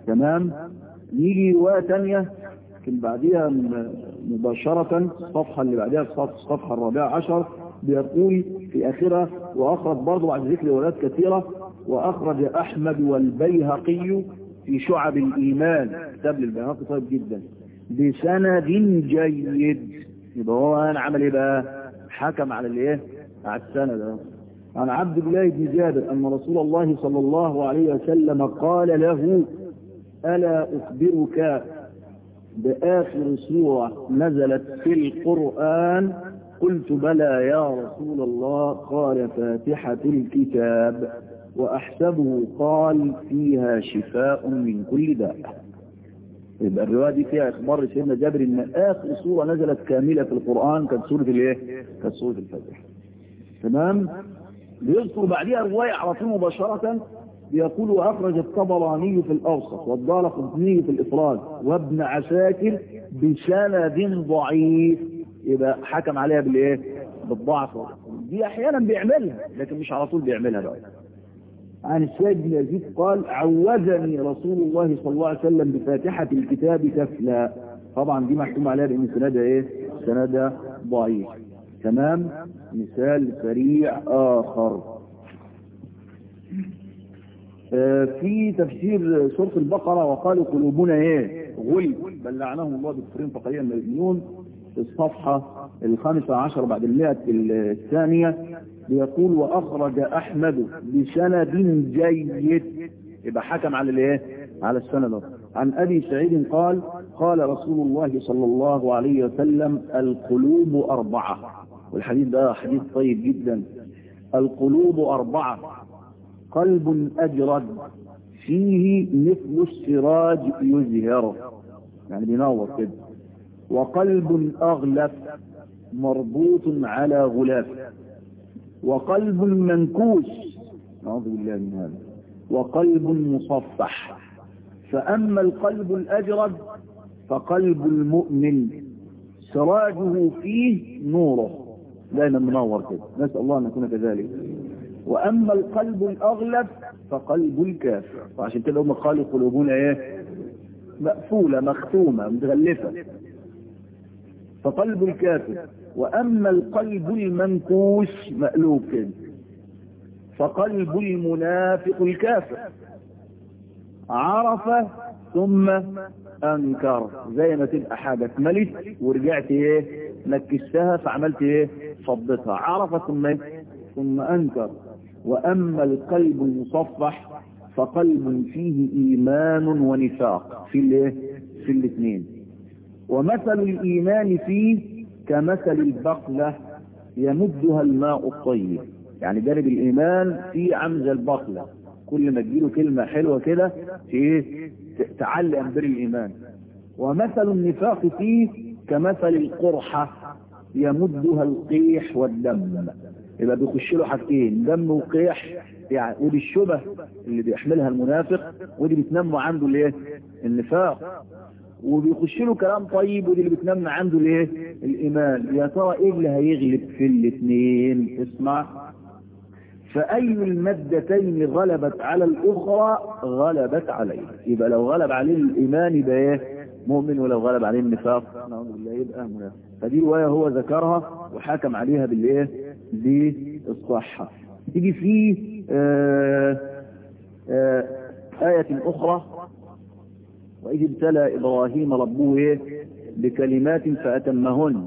تمام يجي رواية تانية لكن بعدها مباشرة الصفحة اللي بعدها الصفحة الرابعة عشر بيقول في آخرها وأخرج برضه بعد ذكر روايات كثيرة وأخرج أحمد والبيهقي في شعب الإيمان كتاب للبيهقي طيب جدا بسند جيد يبقى هو أنا عمل إيه بقى؟ حكم على الإيه؟ على السند عن عبد الله بن جابر أن رسول الله صلى الله عليه وسلم قال له ألا أخبرك بآخر سورة نزلت في القرآن قلت بلى يا رسول الله قال فاتحة الكتاب وأحسبه قال فيها شفاء من كل داء يبقى الرواية دي فيها إخبار سيدنا جابر إن آخر سورة نزلت كاملة في القرآن كانت سورة الإيه؟ كانت سورة الفاتحة تمام؟ بيذكر بعدها رواية على طول مباشرة بيقول وأخرج الطبراني في الأوسط والدار قطني في الإفراد وابن عساكر بسند ضعيف يبقى حكم عليها بالإيه؟ بالضعف دي أحيانا بيعملها لكن مش على طول بيعملها بقى عن السيد بن يزيد قال عوزني رسول الله صلى الله عليه وسلم بفاتحة الكتاب كفلا طبعا دي محكوم عليها بأن سندها إيه؟ سندها ضعيف تمام مثال سريع آخر آه في تفسير سورة البقرة وقالوا قلوبنا ايه غلب بل لعنهم الله بالكفرين فقليلا ما يؤمنون في الصفحة الخامسة عشر بعد المئة الثانية بيقول وأخرج أحمد بسند جيد يبقى حكم على الايه على السند عن أبي سعيد قال قال رسول الله صلى الله عليه وسلم القلوب أربعة والحديث ده حديث طيب جدا القلوب أربعة قلب أجرد فيه مثل السراج يزهر يعني بينور كده وقلب أغلف مربوط على غلاف وقلب منكوس نعوذ بالله من هذا وقلب مصفح فأما القلب الأجرد فقلب المؤمن سراجه فيه نوره دائما منور كده نسأل الله أن نكون كذلك وأما القلب الأغلب فقلب الكافر فعشان كده هم قالوا قلوبنا ايه مقفولة مختومة متغلفة فقلب الكافر وأما القلب المنكوس مقلوب كده فقلب المنافق الكافر عرف ثم أنكر زي ما تبقى حاجة اتملت ورجعت ايه نكستها فعملت ايه فضتها عرف ثم ايه ثم أنكر وأما القلب المصفح فقلب فيه إيمان ونفاق في الايه في الاثنين ومثل الإيمان فيه كمثل البقلة يمدها الماء الطيب يعني جانب الإيمان في عمز البقلة كل ما تجيله كلمة حلوة كده في ايه تعلي أنبر الإيمان ومثل النفاق فيه كمثل القرحة يمدها القيح والدم يبقى بيخش له حاجتين دم وقيح يعني ودي الشبه اللي بيحملها المنافق ودي بتنمو عنده الايه النفاق وبيخش له كلام طيب ودي اللي بتنمى عنده الايه الايمان يا ترى ايه اللي هيغلب في الاثنين اسمع فأي المادتين غلبت على الأخرى غلبت عليه يبقى لو غلب عليه الإيمان يبقى ايه مؤمن ولو غلب عليه النفاق نعوذ بالله يبقى منافق فدي رواية هو ذكرها وحكم عليها بالايه بالصحة تيجي في آآ آآ آية أخرى وإذ ابتلى إبراهيم ربه إيه بكلمات فأتمهن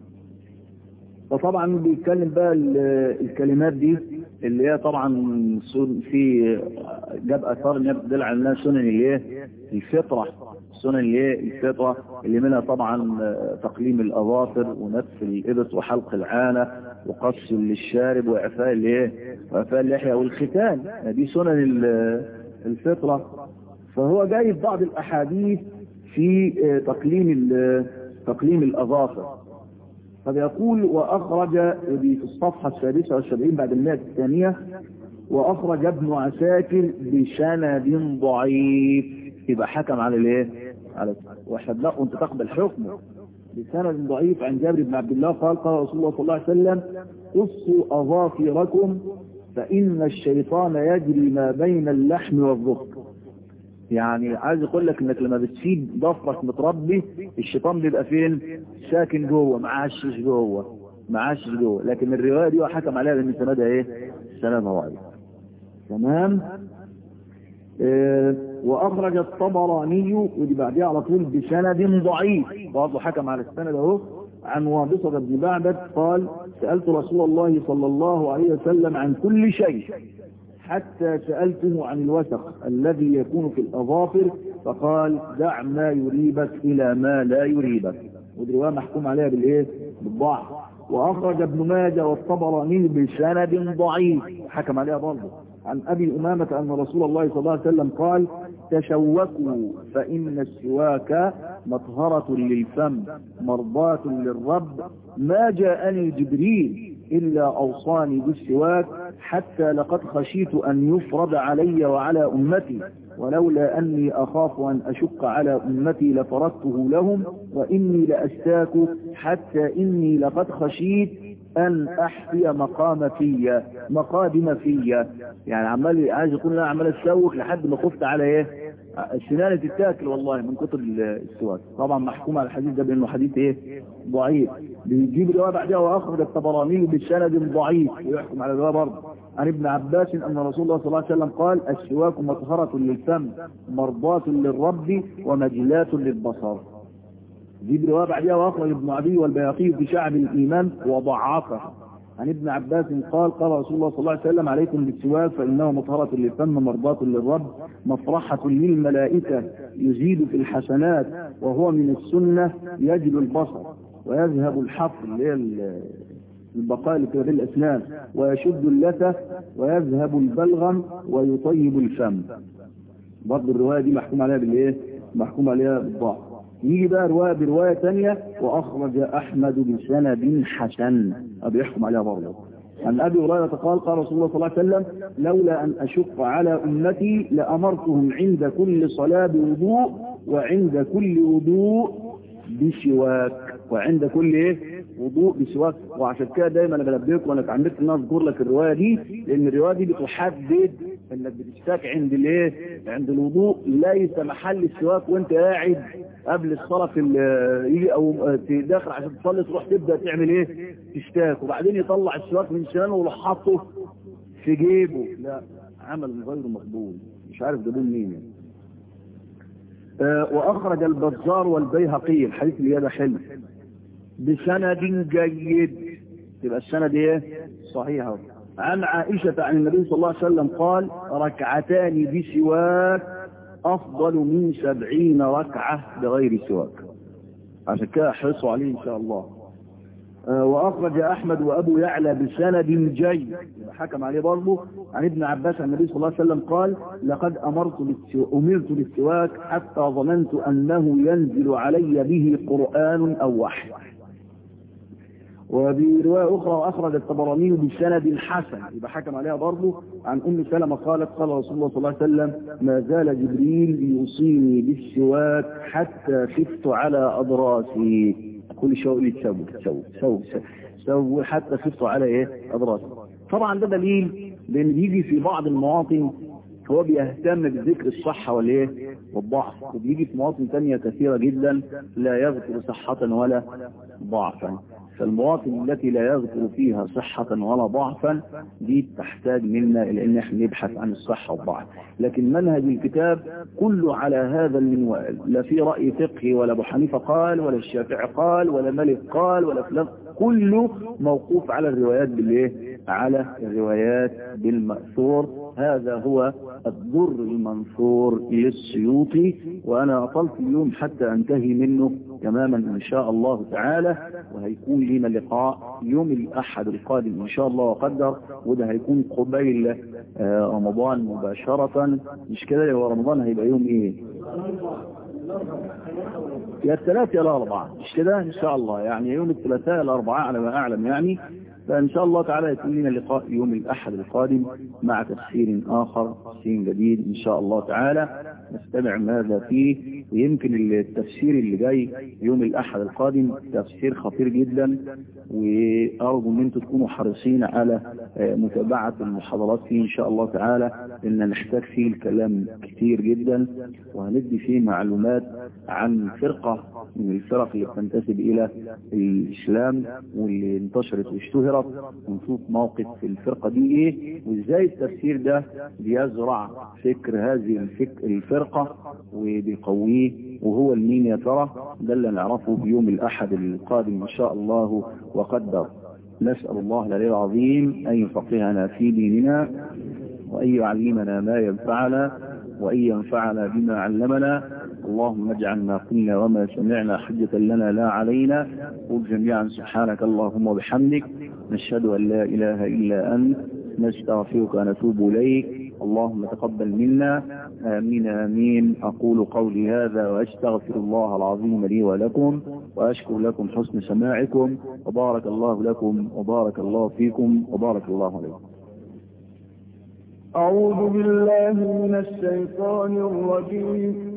وطبعا بيتكلم بقى الكلمات دي اللي هي طبعا في جاب اثار ان يدل على انها سنن الايه الفطره سنن الايه الفطره اللي منها طبعا تقليم الاظافر ونتف الابط وحلق العانه وقص للشارب واعفاء الايه واعفاء اللحيه والختان دي سنن الفطره فهو جاي في بعض الاحاديث في تقليم تقليم الاظافر فبيقول وأخرج في الصفحة السادسة والسبعين بعد المئة الثانية وأخرج ابن عساكر بسند ضعيف يبقى حكم على الايه؟ على واحد لا انت تقبل حكمه بسند ضعيف عن جابر بن عبد الله قال قال رسول الله صلى الله عليه وسلم قصوا أظافركم فإن الشيطان يجري ما بين اللحم والظفر يعني عايز اقول لك انك لما بتسيب ضفرك متربي الشيطان بيبقى فين ساكن جوه معشش جوه معشش جوه لكن الروايه دي حكم عليها بان سندها ايه سندها ضعيف تمام اه واخرج الطبراني ودي بعديها على طول بسند ضعيف برضه حكم على السند اهو عن وابصة بن معبد قال سألت رسول الله صلى الله عليه وسلم عن كل شيء حتى سألته عن الوسخ الذي يكون في الأظافر فقال دع ما يريبك إلى ما لا يريبك ودي رواية محكوم عليها بالإيه؟ بالضعف وأخرج ابن ماجه والطبراني بسند ضعيف حكم عليها برضه عن أبي أمامة أن رسول الله صلى الله عليه وسلم قال تشوكوا فإن السواك مطهرة للفم مرضاة للرب ما جاءني جبريل إلا أوصاني بالسواك حتى لقد خشيت أن يفرض علي وعلى أمتي ولولا أني أخاف أن أشق على أمتي لفرضته لهم وإني لأستاك حتى إني لقد خشيت أن أحفي مقام فيا مقادم فيا يعني عمال عايز يقول أنا عمال أتسوق لحد ما خفت على إيه السنانة تتاكل والله من كتر السواك طبعا محكوم على الحديث ده بأنه حديث إيه ضعيف بيجيب الرواية بعدها وأخرج الطبراني بسند ضعيف ويحكم على الرواية برضه عن ابن عباس أن رسول الله صلى الله عليه وسلم قال السواك مطهرة للفم مرضاة للرب ومجلاة للبصر دي برواية بعدها وأخرج ابن عدي والبياقي في شعب الإيمان وضعفه عن ابن عباس قال قال رسول الله صلى الله عليه وسلم عليكم بالسواك فإنه مطهرة للفم مرضاة للرب مفرحة للملائكة يزيد في الحسنات وهو من السنة يجل البصر ويذهب الحفر اللي هي البقاء اللي في الأسنان ويشد اللثة ويذهب البلغم ويطيب الفم برضه الرواية دي محكوم عليها بالإيه؟ محكوم عليها بالضعف يجي بقى رواية برواية ثانية وأخرج أحمد بسند حسن أبي يحكم عليها برضه عن أبي هريرة قال قال رسول الله صلى الله عليه وسلم لولا أن أشق على أمتي لأمرتهم عند كل صلاة بوضوء وعند كل وضوء بسواك وعند كل ايه وضوء بسواك وعشان كده دايما انا بنبهك وانا اتعمدت ان اذكر لك الروايه دي لان الروايه دي بتحدد انك بتشتاك عند الايه عند الوضوء ليس محل السواك وانت قاعد قبل الصلاه في يجي او داخل عشان تصلي تروح تبدا تعمل ايه تشتاك وبعدين يطلع السواك من سنانه ويروح حاطه في جيبه لا عمل غير مقبول مش عارف ده مين يعني. آه واخرج البزار والبيهقي الحديث اللي ده حلو بسند جيد يبقى السند ايه صحيح عن عائشة عن النبي صلى الله عليه وسلم قال ركعتان بسواك افضل من سبعين ركعة بغير سواك عشان كده احرصوا عليه ان شاء الله آه واخرج احمد وابو يعلى بسند جيد حكم عليه برضه عن ابن عباس عن النبي صلى الله عليه وسلم قال لقد امرت امرت بالسواك حتى ظننت انه ينزل علي به قران او وحي وبرواية أخرى أخرج الطبراني بسند حسن يبقى حكم عليها برضه عن أم سلمة قالت قال رسول الله صلى الله عليه وسلم ما زال جبريل يوصيني بالسواك حتى خفت على أضراسي كل شيء يقول لي تسوي تسوي تسوي تسوي حتى خفت على إيه أضراسي طبعا ده دليل لأن بيجي في بعض المواطن هو بيهتم بذكر الصحة والايه والضعف وبيجي في مواطن تانية كثيرة جدا لا يذكر صحة ولا ضعفا فالمواطن التي لا يذكر فيها صحة ولا ضعفا دي تحتاج منا إلى أن احنا نبحث عن الصحة والضعف لكن منهج الكتاب كله على هذا المنوال لا في رأي فقهي ولا أبو حنيفة قال ولا الشافعي قال ولا مالك قال ولا فلان كله موقوف على الروايات بالايه على الروايات بالمأثور هذا هو الضر المنثور للسيوطي وأنا أطلت اليوم حتى أنتهي منه تماما إن شاء الله تعالى وهيكون لنا لقاء يوم الأحد القادم إن شاء الله وقدر وده هيكون قبيل رمضان مباشرة مش كده هو رمضان هيبقى يوم إيه يا الثلاث يا الأربعة مش كده إن شاء الله يعني يوم الثلاثاء الأربعاء على ما أعلم يعني فإن شاء الله تعالى يكون لنا لقاء يوم الأحد القادم مع تفسير آخر تفسير جديد إن شاء الله تعالى نستمع ماذا فيه ويمكن التفسير اللي جاي يوم الأحد القادم تفسير خطير جدا وأرجو أن أنتم تكونوا حريصين على متابعة المحاضرات فيه إن شاء الله تعالى لأن نحتاج فيه الكلام كتير جدا وهندي فيه معلومات عن فرقة من الفرق اللي بتنتسب إلى الإسلام واللي انتشرت واشتهرت ونشوف موقف الفرقة دي إيه وإزاي التفسير ده بيزرع فكر هذه الفكر الفرقة وبيقويه وهو المين يا ترى ده اللي نعرفه بيوم الأحد القادم إن شاء الله وقدر نسأل الله العلي العظيم أن يفقهنا في ديننا وأن يعلمنا ما ينفعنا وأن ينفعنا بما علمنا اللهم اجعل ما قلنا وما سمعنا حجة لنا لا علينا قل جميعا سبحانك اللهم وبحمدك نشهد أن لا إله إلا أنت نستغفرك ونتوب إليك اللهم تقبل منا آمين آمين أقول قولي هذا وأستغفر الله العظيم لي ولكم وأشكر لكم حسن سماعكم وبارك الله لكم وبارك الله فيكم وبارك الله عليكم أعوذ بالله من الشيطان الرجيم